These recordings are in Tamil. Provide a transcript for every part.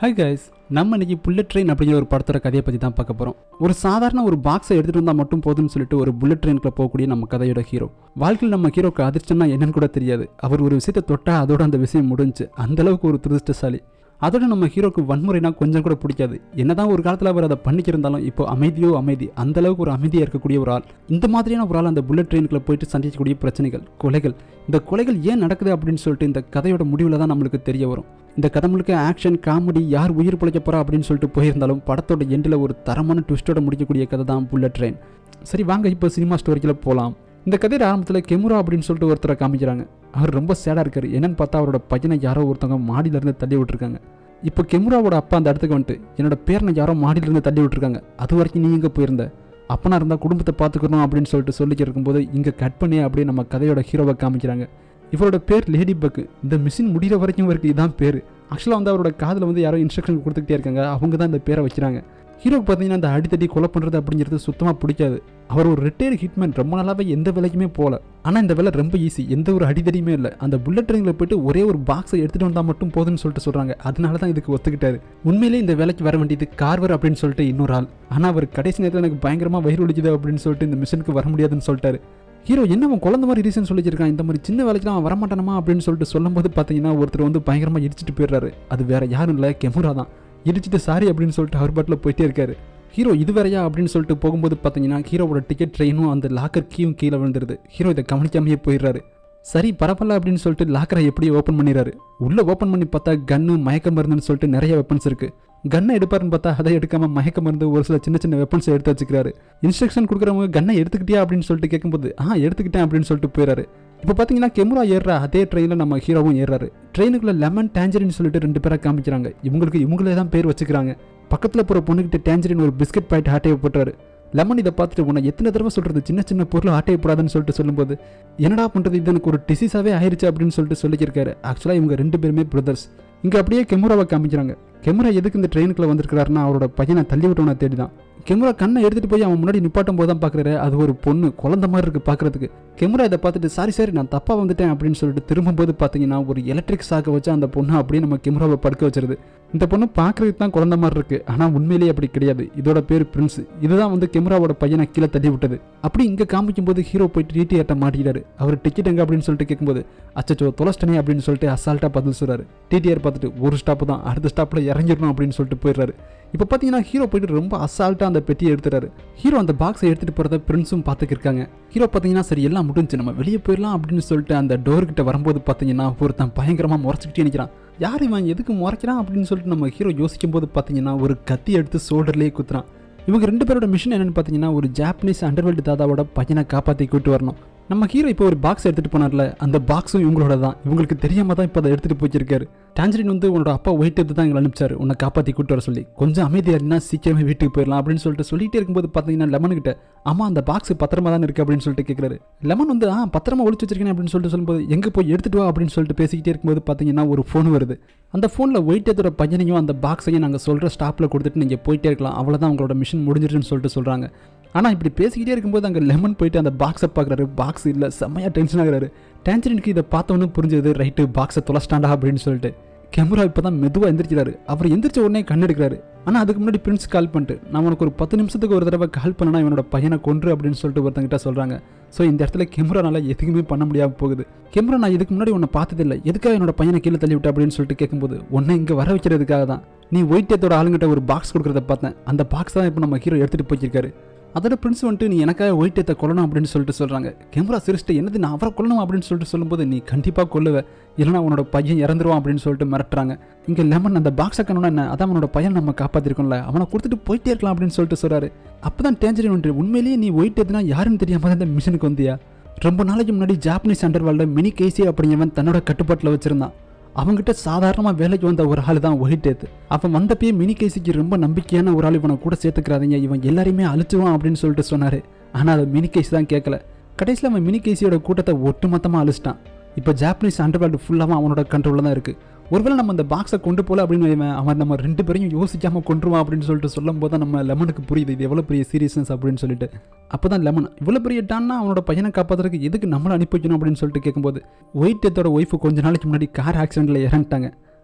ஹாய் கைஸ் நம்ம இன்னைக்கு புல்லட் ட்ரெயின் அப்படிங்கிற ஒரு படத்தோட கதையை பற்றி தான் பார்க்க போகிறோம் ஒரு சாதாரண ஒரு பாக்ஸை எடுத்துகிட்டு வந்தால் மட்டும் போதும்னு சொல்லிட்டு ஒரு புல்லட் ட்ரெயினுக்குள்ள போகக்கூடிய நம்ம கதையோட ஹீரோ வாழ்க்கையில் நம்ம ஹீரோக்கு அதிர்ஷ்டம்னா என்னன்னு கூட தெரியாது அவர் ஒரு விஷயத்தை தொட்டா அதோட அந்த விஷயம் முடிஞ்சு அந்த அளவுக்கு ஒரு துரதிருஷ்டசாலி அதோட நம்ம ஹீரோக்கு வன்முறைனா கொஞ்சம் கூட பிடிக்காது என்னதான் ஒரு காலத்தில் அவர் அதை பண்ணிக்கிருந்தாலும் இப்போ அமைதியோ அமைதி அந்த அளவுக்கு ஒரு அமைதியாக இருக்கக்கூடிய ஒரு ஆள் இந்த மாதிரியான ஒரு ஆள் அந்த புல்லட் ட்ரெயினுக்குள்ள போயிட்டு சந்திக்கக்கூடிய பிரச்சனைகள் கொலைகள் இந்த கொலைகள் ஏன் நடக்குது அப்படின்னு சொல்லிட்டு இந்த கதையோட முடிவில் தான் நம்மளுக்கு தெரிய வரும் இந்த கதை முழுக்க ஆக்ஷன் காமெடி யார் உயிர் பிழைக்க போறா அப்படின்னு சொல்லிட்டு போயிருந்தாலும் படத்தோட எண்டில் ஒரு தரமான ட்விஸ்டோட முடிக்கக்கூடிய கதை தான் புல்லட் ட்ரெயின் சரி வாங்க இப்போ சினிமா ஸ்டோரிக்குள்ள போகலாம் இந்த கதையோட ஆரம்பத்தில் கெமுரா அப்படின்னு சொல்லிட்டு ஒருத்தரை காமிக்கிறாங்க அவர் ரொம்ப சேடாக இருக்காரு என்னன்னு பார்த்தா அவரோட பையனை யாரோ ஒருத்தவங்க மாடியிலேருந்து தள்ளி விட்டுருக்காங்க இப்போ கெமுராவோட அப்பா அந்த இடத்துக்கு வந்துட்டு என்னோட பேரனை யாரோ மாடியிலேருந்து தள்ளி விட்டுருக்காங்க அது வரைக்கும் நீ எங்கே போயிருந்த அப்பனா இருந்தால் குடும்பத்தை பார்த்துக்கணும் அப்படின்னு சொல்லிட்டு சொல்லிக்க இருக்கும்போது இங்கே கட் பண்ணி அப்படியே நம்ம கதையோட ஹீரோவை காமிக்கிறாங்க இவரோட பேர் லேடி பக் இந்த மிஷின் முடிகிற வரைக்கும் இவருக்கு இதான் பேர் ஆக்சுவலாக வந்து அவரோட காதில் வந்து யாரோ இன்ஸ்ட்ரக்ஷன் கொடுத்துக்கிட்டே இருக்காங்க அவங்க தான் இந்த பேரை வைக்கிறாங்க ஹீரோக்கு பார்த்தீங்கன்னா அந்த அடித்தடி கொலை பண்ணுறது அப்படிங்கிறது சுத்தமாக பிடிக்காது அவர் ஒரு ரிட்டையர்டு ஹிட்மேன் ரொம்ப நாளாவே எந்த வேலைக்குமே போகல ஆனால் இந்த வேலை ரொம்ப ஈஸி எந்த ஒரு அடித்தடியுமே இல்லை அந்த புல்லட் ட்ரெயினில் போயிட்டு ஒரே ஒரு பாக்ஸை எடுத்துகிட்டு வந்தால் மட்டும் போதும்னு சொல்லிட்டு சொல்கிறாங்க அதனால தான் இதுக்கு ஒத்துக்கிட்டாரு உண்மையிலே இந்த வேலைக்கு வர வேண்டியது கார்வர் அப்படின்னு சொல்லிட்டு இன்னொரு ஆள் ஆனால் அவர் கடைசி நேரத்தில் எனக்கு பயங்கரமாக வயிறு ஒழிக்குது அப்படின்னு சொல்லிட்டு இந்த மிஷனுக்கு வர முடியாதுன்னு சொல்லிட்டாரு ஹீரோ என்ன அவன் குழந்த மாதிரி ரீசன் சொல்லிச்சிருக்கான் இந்த மாதிரி சின்ன வேலைக்கு அவன் வரமாட்டானமா அப்படின்னு சொல்லிட்டு சொல்லும்போது பார்த்தீங்கன்னா ஒருத்தர் வந்து பயங்கரமாக இடிச்சிட்டு போயிடுறாரு அது வேற யாரும் இல்லை கெமுரா தான் இடிச்சிட்டு சாரி அப்படின்னு சொல்லிட்டு அவர் பாட்டில் போயிட்டே இருக்காரு ஹீரோ இது வேறையா அப்படின்னு சொல்லிட்டு போகும்போது பார்த்தீங்கன்னா ஹீரோவோட டிக்கெட் ட்ரெயினும் அந்த லாக்கர் கீயும் கீழே விழுந்துருது ஹீரோ இதை கவனிக்காமையே போயிடுறாரு சரி பரவாயில்ல அப்படின்னு சொல்லிட்டு லாக்கரை எப்படியோ ஓப்பன் பண்ணிடுறாரு உள்ளே ஓப்பன் பண்ணி பார்த்தா கன்னு மயக்க மருந்துன்னு சொல்லிட்டு நிறைய வெப்பன்ஸ் இருக்கு கன்னை எடுப்பாருன்னு பார்த்தா அதை எடுக்காம மயக்க மருந்து ஒரு சில சின்ன சின்ன வெப்பன்ஸ் எடுத்து வச்சுக்கிறாரு இன்ஸ்ட்ரக்ஷன் கொடுக்குறவங்க கன்னை எடுத்துக்கிட்டியா அப்படின்னு சொல்லிட்டு கேட்கும்போது ஆ எடுத்துக்கிட்டேன் அப்படின்னு சொல்லிட்டு போயிறாரு இப்போ பார்த்தீங்கன்னா கெமுரா ஏறுற அதே ட்ரெயினில் நம்ம ஹீரோவும் ஏறாரு ட்ரெயினுக்குள்ள லெமன் டேஞ்சரின்னு சொல்லிட்டு ரெண்டு பேரை காமிக்கிறாங்க இவங்களுக்கு இவங்களே தான் பேர் வச்சுக்கிறாங்க பக்கத்தில் போகிற பொண்ணுக்கிட்ட டேஞ்சரின் ஒரு பிஸ்கட் பாயிண்ட் ஆட்டையை போட்டுறாரு லெமன் இதை பார்த்துட்டு உன்னை எத்தனை தடவை சொல்கிறது சின்ன சின்ன பொருள் ஆட்டையை போடாதுன்னு சொல்லிட்டு சொல்லும்போது என்னடா பண்ணுறது இது எனக்கு ஒரு டிசீஸாகவே ஆயிடுச்சு அப்படின்னு சொல்லிட்டு சொல்லியிருக்காரு ஆக்சுவலாக இவங்க ரெண்டு பேருமே பிரதர்ஸ் இங்கே அப்படியே கெமுராவை காமிக்கிறாங்க கெமுரா எதுக்கு இந்த ட்ரெயினுக்குள்ள வந்திருக்கிறாருன்னா அவரோட பையனை தள்ளி விட்டவனை தேடி தான் கெமுரா கண்ணை எடுத்துகிட்டு போய் அவன் முன்னாடி நிப்பாட்டும் போது தான் பார்க்குறாரு அது ஒரு பொண்ணு குழந்த மாதிரி இருக்குது பார்க்குறதுக்கு கெமுரா இதை பார்த்துட்டு சாரி சாரி நான் தப்பாக வந்துட்டேன் அப்படின்னு சொல்லிட்டு திரும்பும்போது பார்த்தீங்கன்னா ஒரு எலக்ட்ரிக் சாக்கை வச்சு அந்த பொண்ணு அப்படியே நம்ம கெமுராவை படுக்க வச்சிருது இந்த பொண்ணு பார்க்குறதுக்கு தான் குழந்த மாதிரி இருக்குது ஆனால் உண்மையிலேயே அப்படி கிடையாது இதோட பேர் பிரின்ஸ் இதுதான் வந்து கெமுராவோட பையனை கீழே தள்ளி விட்டது அப்படி இங்கே காமிக்கும் போது ஹீரோ போயிட்டு டிடிஆர்ட்ட மாட்டிக்கிறாரு அவர் டிக்கெட் எங்க அப்படின்னு சொல்லிட்டு கேட்கும்போது அச்சச்சோ தொலைச்சிட்டனே அப்படின்னு சொல்லிட்டு அசால்ட்டாக பதில் சொல்கிறாரு டிடிஆர் பார்த்துட்டு ஒரு ஸ்டாப் தான் அடுத்த ஸ்டாப்பில் இறங்கிடணும் அப்படின்னு சொல்லிட்டு போயிடுறாரு இப்போ பார்த்தீங்கன்னா ஹீரோ போயிட்டு ரொம்ப அசால்ட்டாக அந்த பெட்டியை எடுத்துறாரு ஹீரோ அந்த பாக்ஸை எடுத்துகிட்டு போகிறத பிரின்ஸும் பார்த்துக்கிருக்காங்க ஹீரோ பார்த்தீங்கன்னா சரி எல்லாம் முடிஞ்சு நம்ம வெளியே போயிடலாம் அப்படின்னு சொல்லிட்டு அந்த டோர்கிட்ட வரும்போது பார்த்தீங்கன்னா ஒருத்தன் பயங்கரமாக முறைச்சிக்கிட்டே நிற்கிறான் யார் இவன் எதுக்கு முறைக்கிறான் அப்படின்னு சொல்லிட்டு நம்ம ஹீரோ யோசிக்கும் போது பார்த்தீங்கன்னா ஒரு கத்தி எடுத்து ஷோல்டர்லேயே குத்துறான் இவங்க ரெண்டு பேரோட மிஷன் என்னன்னு பார்த்தீங்கன்னா ஒரு ஜாப்பனீஸ் அண்டர்வேல்டு தாதாவோட பையனை காப்பாற்றி கூட்டு வரணும் நம்ம ஹீரோ இப்போ ஒரு பாக்ஸ் எடுத்துகிட்டு போனார்ல அந்த பாக்ஸும் இவங்களோட தான் இவங்களுக்கு தெரியாம தான் இப்போ அதை எடுத்துகிட்டு போயிருக்காரு டான்ஜரின் வந்து உன்னோட அப்பா ஒயிட் எடுத்து தான் எங்களை அனுப்பிச்சாரு உன்னை காப்பாற்றி கூட்டு வர சொல்லி கொஞ்சம் அமைதியாக இருந்தா சீக்கிரமே வீட்டுக்கு போயிடலாம் அப்படின்னு சொல்லிட்டு சொல்லிட்டே இருக்கும்போது பார்த்தீங்கன்னா லெமன் கிட்ட ஆமா அந்த பாக்ஸ் பத்திரமா தான் இருக்கு அப்படின்னு சொல்லிட்டு கேட்குறாரு லெமன் வந்து ஆ பத்திரமா ஒழிச்சு வச்சிருக்கேன் அப்படின்னு சொல்லிட்டு சொல்லும்போது எங்கே போய் எடுத்துட்டு வா அப்படின்னு சொல்லிட்டு பேசிக்கிட்டே இருக்கும்போது பார்த்தீங்கன்னா ஒரு ஃபோன் வருது அந்த ஃபோனில் ஒயிட்டத்தோட பையனையும் அந்த பாக்ஸையும் நாங்கள் சொல்கிற ஸ்டாப்பில் கொடுத்துட்டு நீங்கள் போயிட்டே இருக்கலாம் அவ்வளோதான் உங்களோட மிஷின் முடிஞ்சிருச்சுன்னு சொல்லிட்டு சொல்கிறாங்க ஆனால் இப்படி பேசிக்கிட்டே இருக்கும்போது அங்கே லெமன் போயிட்டு அந்த பாக்ஸை பார்க்குறாரு பாக்ஸ் இல்லை செம்மையாக டென்ஷன் ஆகுறாரு டேன்ஜரினுக்கு இதை பார்த்தவொன்னு புரிஞ்சது ரைட்டு பாக்ஸை தொலைச்சிட்டாண்டா அப்படின்னு சொல்லிட்டு கேமரா இப்போ தான் மெதுவாக எந்திரிக்கிறாரு அவர் எந்திரிச்ச உடனே கண்ணெடுக்கிறாரு ஆனால் அதுக்கு முன்னாடி பிரின்ஸ் கால் பண்ணிட்டு நான் உனக்கு ஒரு பத்து நிமிஷத்துக்கு ஒரு தடவை கால் பண்ணனா இவனோட பையனை கொன்று அப்படின்னு சொல்லிட்டு ஒருத்தங்கிட்ட சொல்கிறாங்க ஸோ இந்த இடத்துல கேமரானால எதுக்குமே பண்ண முடியாமல் போகுது கேமரா நான் இதுக்கு முன்னாடி உன்னை பார்த்ததில்லை எதுக்காக என்னோட பையனை கீழே தள்ளி விட்ட அப்படின்னு சொல்லிட்டு கேட்கும்போது உன்னை இங்கே வர வைக்கிறதுக்காக தான் நீ ஒயிட்டத்தோட ஆளுங்கிட்ட ஒரு பாக்ஸ் கொடுக்குறத பார்த்தேன் அந்த பாக்ஸ் தான் இப்போ நம்ம ஹீரோ எடுத்துகிட்டு போயிருக்காரு அதோட பிரின்ஸ் வந்துட்டு நீ எனக்காக ஒயிட்டத்தை கொல்லணும் அப்படின்னு சொல்லிட்டு சொல்கிறாங்க கேமரா சிரிச்சிட்டு என்னது நான் அவரை கொல்லணும் அப்படின்னு சொல்லிட்டு சொல்லும்போது நீ கண்டிப்பாக கொல்லுவ இல்லைனா உன்னோட பையன் இறந்துருவான் அப்படின்னு சொல்லிட்டு மிரட்டுறாங்க இங்கே லெமன் அந்த பாக்ஸை கண்ணோன்னா என்ன அதான் அவனோட பையன் நம்ம காப்பாற்றிருக்கோம்ல அவனை கொடுத்துட்டு போயிட்டே இருக்கலாம் அப்படின்னு சொல்லிட்டு சொல்கிறாரு அப்போ தான் டேஞ்சரின் வந்துட்டு உண்மையிலேயே நீ ஒயிட் எதுனா யாருன்னு தெரியாம தான் இந்த மிஷனுக்கு வந்தியா ரொம்ப நாளைக்கு முன்னாடி ஜாப்பனீஸ் அண்டர்வேல்ட மினி கேசி அப்படிங்கிறவன் தன்னோட கட்டுப்பாட்டில் வச்சிருந்தான் அவங்ககிட்ட சாதாரணமாக வேலைக்கு வந்த ஒரு ஆள் தான் ஒயிட் ஏத்து அவன் வந்தப்பயே மினி கேசிக்கு ரொம்ப நம்பிக்கையான ஒரு ஆள் இவனை கூட சேர்த்துக்கிறாதீங்க இவன் எல்லாரையுமே அழிச்சிருவான் அப்படின்னு சொல்லிட்டு சொன்னார் ஆனால் அதை மினி கேசி தான் கேட்கல கடைசியில் அவன் மினி கேசியோட கூட்டத்தை ஒட்டுமொத்தமாக அழிச்சிட்டான் இப்போ ஜாப்பனீஸ் அண்டர்வேல்டு ஃபுல்லாகவும் அவனோட கண்ட்ரோலில் தான் இருக்குது ஒருவேளை நம்ம அந்த பாக்ஸை கொண்டு போல அப்படின்னு வைவேன், அவன் நம்ம ரெண்டு பேரையும் யோசிக்காமல் கொண்டுருவான் அப்படின்னு சொல்லிட்டு சொல்லும் போது தான் நம்ம லெமனுக்கு புரியுது இது எவ்வளோ பெரிய சீரியஸ்னஸ் அப்படின்னு சொல்லிட்டு அப்போ தான் லெமன் இவ்வளோ பெரிய டான்னா அவனோட பையனை காப்பாற்றுறதுக்கு எதுக்கு நம்மளை அனுப்பி வைக்கணும் அப்படின்னு சொல்லிட்டு கேட்கும்போது ஒயிட் டெத்தோட ஒய்ஃபு கொஞ்ச நாளைக்கு முன்னாடி கார் ஆக்சிடென்ட்டில் இறந்துட்டாங்க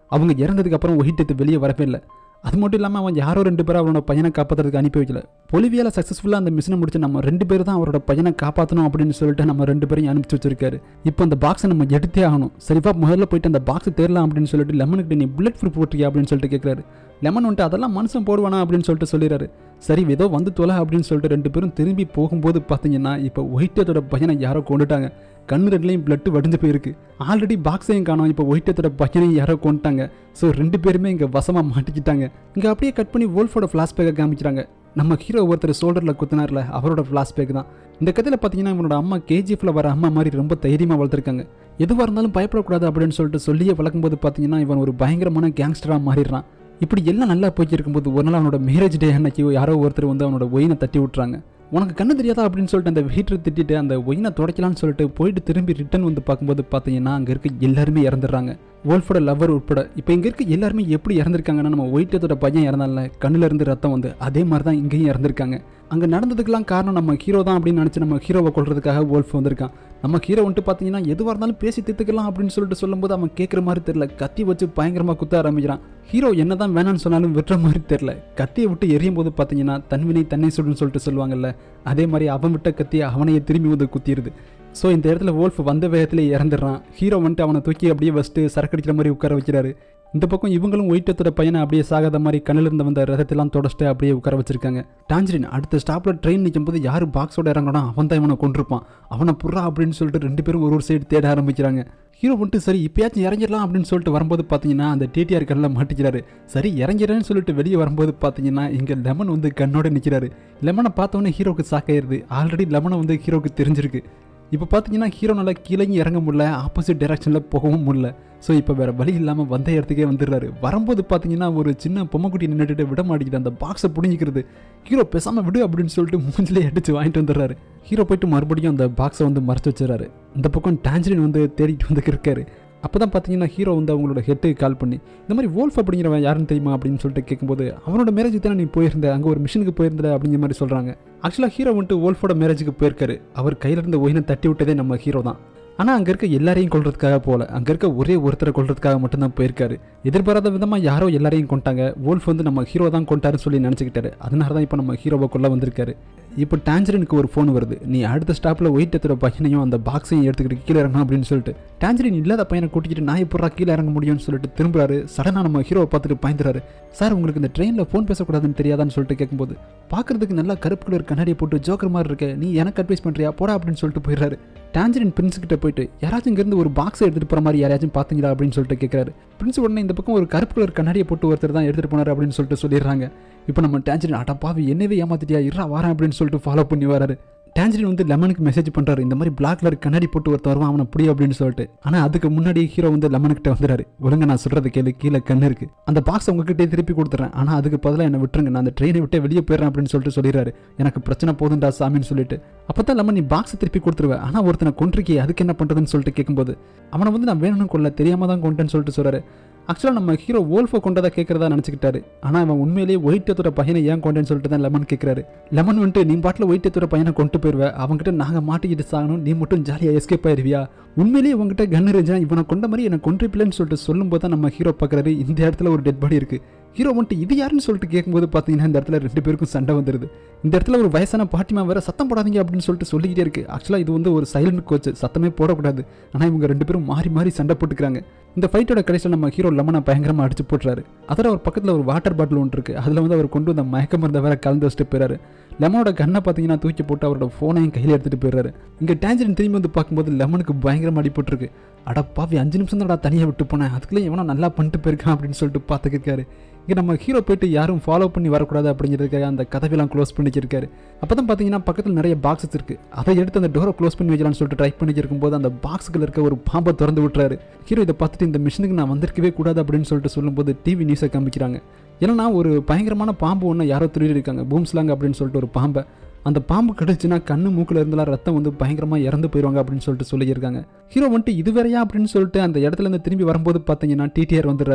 அவங்க இறந்ததுக்கு அப்புறம் ஒயிட் வெளியே வரவே இல்லை அது மட்டும் இல்லாமல் அவன் யாரோ ரெண்டு பேரும் அவனோட பையனை காப்பாற்றுறதுக்கு அனுப்பி வைக்கல பொலிவியால் சக்ஸஸ்ஃபுல்லாக அந்த மிஷினை முடிச்சு நம்ம ரெண்டு பேர் தான் அவரோட பையனை காப்பாற்றணும் அப்படின்னு சொல்லிட்டு நம்ம ரெண்டு பேரையும் அனுப்பிச்சு வச்சிருக்காரு இப்போ அந்த பாக்ஸை நம்ம எடுத்தே ஆகணும் சரிப்பா முதல்ல போயிட்டு அந்த பாக்ஸ் தேடலாம் அப்படின்னு சொல்லிட்டு லெமனுக்கு நீ புல்லட் ப்ரூஃப் போட்டிருக்கியா அப்படின்னு சொல்லிட்டு கேட்குறாரு லெமன் வந்துட்டு அதெல்லாம் மனுஷன் போடுவானா அப்படின்னு சொல்லிட்டு சொல்லிடுறாரு சரி ஏதோ வந்து தொலை அப்படின்னு சொல்லிட்டு ரெண்டு பேரும் திரும்பி போகும்போது பார்த்தீங்கன்னா இப்போ ஒயிட்டத்தோட பையனை யாரோ கொண்டுட்டாங்க கண்ணு ரெண்டுலையும் பிளட்டு வடிஞ்சு போயிருக்கு ஆல்ரெடி பாக்ஸையும் காணோம் இப்போ ஒயிட்டத்தோட பையனையும் யாரோ கொண்டுட்டாங்க ஸோ ரெண்டு பேருமே இங்கே வசமாக மாட்டிக்கிட்டாங்க இங்கே அப்படியே கட் பண்ணி வோல்ஃபோட ஃப்ளாஷ்பேக்கை காமிக்கிறாங்க நம்ம ஹீரோ ஒருத்தர் ஷோல்டரில் குத்தினார்ல அவரோட ஃப்ளாஷ்பேக் தான் இந்த கதையில் பார்த்தீங்கன்னா இவனோட அம்மா கேஜிஎஃப்ல வர அம்மா மாதிரி ரொம்ப தைரியமாக வளர்த்துருக்காங்க எதுவாக இருந்தாலும் பயப்படக்கூடாது அப்படின்னு சொல்லிட்டு சொல்லியே வளர்க்கும்போது பார்த்தீங்கன்னா இவன் ஒரு பயங்கரமான கேங்ஸ்டராக மாறிடுறான் இப்படி எல்லாம் நல்லா போய்க்கு இருக்கும்போது ஒரு நாள் அவனோட மேரேஜ் டே அன்னைக்கு யாரோ ஒருத்தர் வந்து அவனோட ஒயினை தட்டி விட்றாங்க உனக்கு கண்ணு தெரியாதா அப்படின்னு சொல்லிட்டு அந்த ஹீட்டரை திட்டிட்டு அந்த ஒயினை துடைக்கலாம்னு சொல்லிட்டு போயிட்டு திரும்பி ரிட்டன் வந்து பார்க்கும்போது பார்த்தீங்கன்னா அங்கே இருக்க எல்லாருமே இறந்துடுறாங்க ஓல்ஃபோட லவர் உட்பட இப்போ இங்கே இருக்க எல்லாருமே எப்படி இறந்துருக்காங்கன்னா நம்ம ஒயிட்டத்தோட பையன் இறந்தால கண்ணுல இருந்து ரத்தம் வந்து அதே மாதிரி தான் இங்கேயும் இறந்துருக்காங்க அங்கே நடந்ததுக்கெல்லாம் காரணம் நம்ம ஹீரோ தான் அப்படின்னு நினச்சி நம்ம ஹீரோவை கொள்றதுக்காக ஓல்ஃப் வந்திருக்கான் நம்ம ஹீரோ வந்துட்டு பார்த்தீங்கன்னா எதுவாக இருந்தாலும் பேசி தித்துக்கலாம் அப்படின்னு சொல்லிட்டு சொல்லும்போது அவன் கேட்குற மாதிரி தெரியல கத்தி வச்சு பயங்கரமாக குத்த ஆரம்பிக்கிறான் ஹீரோ என்னதான் வேணாம்னு சொன்னாலும் விட்டுற மாதிரி தெரியல கத்தியை விட்டு எரியும் போது பார்த்தீங்கன்னா தன்வினை தன்னை சுடுன்னு சொல்லிட்டு சொல்லுவாங்கல்ல அதே மாதிரி அவன் விட்ட கத்தி அவனையே திரும்பி வந்து குத்திடுது ஸோ இந்த இடத்துல வோல்ஃப் வந்த வேகத்தில் இறந்துடுறான் ஹீரோ வந்துட்டு அவனை தூக்கி அப்படியே வச்சுட்டு சரக்கடிக்கிற மாதிரி உட்கார வைக்கிறாரு இந்த பக்கம் இவங்களும் ஒயிட்டத்தோட பையனை அப்படியே சாகாத மாதிரி கண்ணில் இருந்த வந்த ரதத்தெல்லாம் தொடச்சிட்டு அப்படியே உட்கார வச்சிருக்காங்க டான்ஜரின் அடுத்த ஸ்டாப்பில் ட்ரெயின் நிற்கும் போது யார் பாக்ஸோட இறங்கணும் அவன் தான் இவனை கொண்டிருப்பான் அவனை புறா அப்படின்னு சொல்லிட்டு ரெண்டு பேரும் ஒரு ஒரு சைடு தேட ஆரம்பிக்கிறாங்க ஹீரோ வந்துட்டு சரி இப்பயாச்சும் இறங்கிடலாம் அப்படின்னு சொல்லிட்டு வரும்போது பார்த்தீங்கன்னா அந்த டிடிஆர் கண்ணில் மாட்டிக்கிறாரு சரி இறங்கிறேன்னு சொல்லிட்டு வெளியே வரும்போது பார்த்தீங்கன்னா இங்கே லெமன் வந்து கண்ணோட நிற்கிறாரு லெமனை பார்த்தோன்னே ஹீரோக்கு சாக்காயிருது ஆல்ரெடி லெமனை வந்து ஹீரோக்கு தெரிஞ்சிருக்கு இப்போ பார்த்தீங்கன்னா ஹீரோனால கீழேயும் இறங்க முடியல ஆப்போசிட் டைரக்ஷனில் போகவும் முடியல ஸோ இப்போ வேறு வழி இல்லாமல் வந்த இடத்துக்கே வந்துடுறாரு வரும்போது பார்த்தீங்கன்னா ஒரு சின்ன பொம்மைக்குட்டி நின்றுட்டு விட மாட்டேங்குது அந்த பாக்ஸை பிடிங்கிக்கிறது ஹீரோ பேசாமல் விடு அப்படின்னு சொல்லிட்டு மூஞ்சிலே அடித்து வாங்கிட்டு வந்துடுறாரு ஹீரோ போயிட்டு மறுபடியும் அந்த பாக்ஸை வந்து மறைச்சு வச்சிடறாரு இந்த பக்கம் டான்ஜரின் வந்து தேடிட்டு வந்து இருக்காரு அப்போ தான் பார்த்தீங்கன்னா ஹீரோ வந்து அவங்களோட ஹெட்டுக்கு கால் பண்ணி இந்த மாதிரி வோல்ஃப் அப்படிங்கிறவன் யாருன்னு தெரியுமா அப்படின்னு சொல்லிட்டு கேட்கும்போது அவனோட மேரேஜுக்கு தானே நீ போயிருந்த அங்கே ஒரு மிஷினுக்கு போயிருந்த அப்படிங்கிற மாதிரி சொல்கிறாங்க ஆக்சுவலாக ஹீரோ வந்துட்டு வோல்ஃபோட மேரேஜுக்கு போயிருக்காரு அவர் கையில் இருந்த ஒயினை தட்டி விட்டதே நம்ம ஹீரோ தான் ஆனால் அங்கே இருக்க எல்லாரையும் கொள்றதுக்காக போகல அங்கே இருக்க ஒரே ஒருத்தரை கொள்றதுக்காக மட்டும்தான் போயிருக்காரு எதிர்பாராத விதமாக யாரோ எல்லாரையும் கொண்டாங்க வோல்ஃப் வந்து நம்ம ஹீரோ தான் கொண்டாருன்னு சொல்லி நினச்சிக்கிட்டாரு அதனால தான் இப்போ நம்ம ஹீரோவை கொள்ள வந்திருக்காரு இப்போ டான்ஜரினுக்கு ஒரு ஃபோன் வருது நீ அடுத்த ஸ்டாப்பில் ஒயிட் எத்துற பையனையும் அந்த பாக்ஸையும் எடுத்துக்கிட்டு கீழே இறங்கணும் அப்படின்னு சொல்லிட்டு டான்ஜரின் இல்லாத பையனை கூட்டிக்கிட்டு நான் எப்படா கீழே இறங்க முடியும்னு சொல்லிட்டு திரும்புறாரு சடனாக நம்ம ஹீரோவை பார்த்துட்டு பயந்துறாரு சார் உங்களுக்கு இந்த ட்ரெயினில் ஃபோன் பேசக்கூடாதுன்னு தெரியாதான்னு சொல்லிட்டு கேட்கும்போது பார்க்கறதுக்கு நல்லா கருப்பு கலர் கண்ணாடியை போட்டு ஜோக்கர் மாதிரி இருக்க நீ எனக்கு அட்வைஸ் பண்ணுறியா போடா அப்படின்னு சொல்லிட்டு போயிடுறாரு டான்ஜரின் பிரின்ஸ் கிட்ட போயிட்டு யாராச்சும் இங்கேருந்து ஒரு பாக்ஸை எடுத்துகிட்டு போகிற மாதிரி யாராச்சும் பார்த்தீங்களா அப்படின்னு சொல்லிட்டு கேட்குறாரு பிரின்ஸ் உடனே இந்த பக்கம் ஒரு கருப்பு கலர் கண்ணாடியை போட்டு ஒருத்தர் தான் எடுத்துகிட்டு போனார் அப்படின்னு சொல்லிட்டு சொல்லிடுறாங்க இப்போ நம்ம டான்ஜரின் அடா பாவி என்னவே ஏமாத்திட்டியா இருறா வரேன் அப்படின்னு சொல்லிட்டு ஃபாலோ பண்ணி வராரு டான்ஜரின் வந்து லெமனுக்கு மெசேஜ் பண்ணுறாரு இந்த மாதிரி பிளாக் கலர் கண்ணாடி போட்டு ஒருத்தர் வருவான் அவனை புடி அப்படின்னு சொல்லிட்டு ஆனால் அதுக்கு முன்னாடி ஹீரோ வந்து லெமனுக்கிட்ட வந்துறாரு ஒழுங்க நான் சொல்கிறது கேளு கீழே கண்ணு இருக்கு அந்த பாக்ஸ் உங்ககிட்டே திருப்பி கொடுத்துறேன் ஆனால் அதுக்கு பதிலாக என்னை விட்டுருங்க நான் அந்த ட்ரெயினை விட்டு வெளியே போயிடுறேன் அப்படின்னு சொல்லிட்டு சொல்லிடுறாரு எனக்கு பிரச்சனை போதுண்டா சாமின்னு சொல்லிட்டு அப்போ தான் லெமன் நீ பாக்ஸை திருப்பி கொடுத்துருவேன் ஆனால் ஒருத்தனை கொண்டிருக்கே அதுக்கு என்ன பண்ணுறதுன்னு சொல்லிட்டு கேட்கும்போது அவனை வந்து நான் வேணும்னு கொள்ள தெரியாம தான் கொண்டேன்னு சொல்லிட்டு சொல்கிறாரு ஆக்சுவலாக நம்ம ஹீரோ ஓல்ஃபை கொண்டதா கேட்குறதா நினச்சிக்கிட்டாரு ஆனால் அவன் உண்மையிலேயே ஒயிட்டத்தோட பையனை ஏன் கொண்டேன்னு சொல்லிட்டு தான் லெமன் கேட்குறாரு லெமன் வந்துட்டு நீ பாட்டில் ஒயிட்டத்தோட பையனை கொண்டு போயிடுவேன் அவங்ககிட்ட நாங்கள் மாட்டிக்கிட்டு சாகணும் நீ மட்டும் ஜாலியாக எஸ்கேப் ஆயிருவியா உண்மையிலேயே உங்ககிட்ட கன் இருந்துச்சுன்னா இவனை கொண்ட மாதிரி என்னை கொன்றிப்பில்லைன்னு சொல்லிட்டு சொல்லும்போது தான் நம்ம ஹீரோ பார்க்குறாரு இந்த இடத்துல ஒரு டெட் பாடி இருக்குது ஹீரோ வந்துட்டு இது யாருன்னு சொல்லிட்டு கேட்கும்போது பார்த்தீங்கன்னா இந்த இடத்துல ரெண்டு பேருக்கும் சண்டை வந்துடுது இந்த இடத்துல ஒரு வயசான பாட்டிமா வேற சத்தம் போடாதீங்க அப்படின்னு சொல்லிட்டு சொல்லிக்கிட்டே இருக்கு ஆக்சுவலாக இது வந்து ஒரு சைலண்ட் கோச் சத்தமே போடக்கூடாது ஆனால் இவங்க ரெண்டு பேரும் மாறி மாறி சண்டை போட்டுக்கிறாங்க இந்த ஃபைட்டோட கடைசியில் நம்ம ஹீரோ லெமனை பயங்கரமாக அடிச்சு போட்டுறாரு அதோட அவர் பக்கத்தில் ஒரு வாட்டர் பாட்டில் ஒன்று இருக்குது அதில் வந்து அவர் கொண்டு வந்த மயக்க மருந்தை வேற கலந்து வச்சுட்டு போயிறாரு லெமனோட கண்ணை பார்த்தீங்கன்னா தூக்கி போட்டு அவரோட ஃபோனையும் கையில் எடுத்துகிட்டு போயிடுறாரு இங்கே டேஞ்சரின் திரும்பி வந்து பார்க்கும்போது லெமனுக்கு பயங்கரமாக அடிபட்டுருக்கு அட பாவி அஞ்சு நிமிஷம் தான் தனியாக விட்டு போனேன் அதுக்குள்ளே எவனோ நல்லா பண்ணிட்டு போயிருக்கான் அப்படின்னு சொல்லிட்டு பார்த்துக்கிருக்காரு இங்கே நம்ம ஹீரோ போயிட்டு யாரும் ஃபாலோ பண்ணி வரக்கூடாது அப்படிங்கிறதுக்காக அந்த கதவையெல்லாம் க்ளோஸ் பண்ணிச்சிருக்காரு அப்போ தான் பார்த்தீங்கன்னா பக்கத்தில் நிறைய பாக்ஸஸ் இருக்குது அதை எடுத்து அந்த டோரை க்ளோஸ் பண்ணி வைக்கலாம்னு சொல்லிட்டு ட்ரை பண்ணிச்சிருக்கும் போது அந்த பாக்ஸுக்குள்ள இருக்க ஒரு பாம்பை திறந்து விட்டுறாரு ஹீரோ இதை பார்த்துட்டு இந்த மிஷினுக்கு நான் வந்திருக்கவே கூடாது அப்படின்னு சொல்லிட்டு சொல்லும்போது டிவி நியூஸை காமிக்கிறாங்க ஏன்னா ஒரு பயங்கரமான பாம்பு ஒன்று யாரோ திருடி இருக்காங்க பூம்ஸ்லாங் அப்படின்னு சொல்லிட்டு ஒரு பாம்பை அந்த பாம்பு கடிச்சுன்னா கண்ணு மூக்கில் இருந்தெல்லாம் ரத்தம் வந்து பயங்கரமாக இறந்து போயிடுவாங்க அப்படின்னு சொல்லிட்டு சொல்லியிருக்காங்க ஹீரோ வந்துட்டு இது வேறையா அப்படின்னு சொல்லிட்டு அந்த இடத்துல இருந்து திரும்பி வரும்போது பார்த்தீங்கன்னா டிடிஆர் வந்துடுறாரு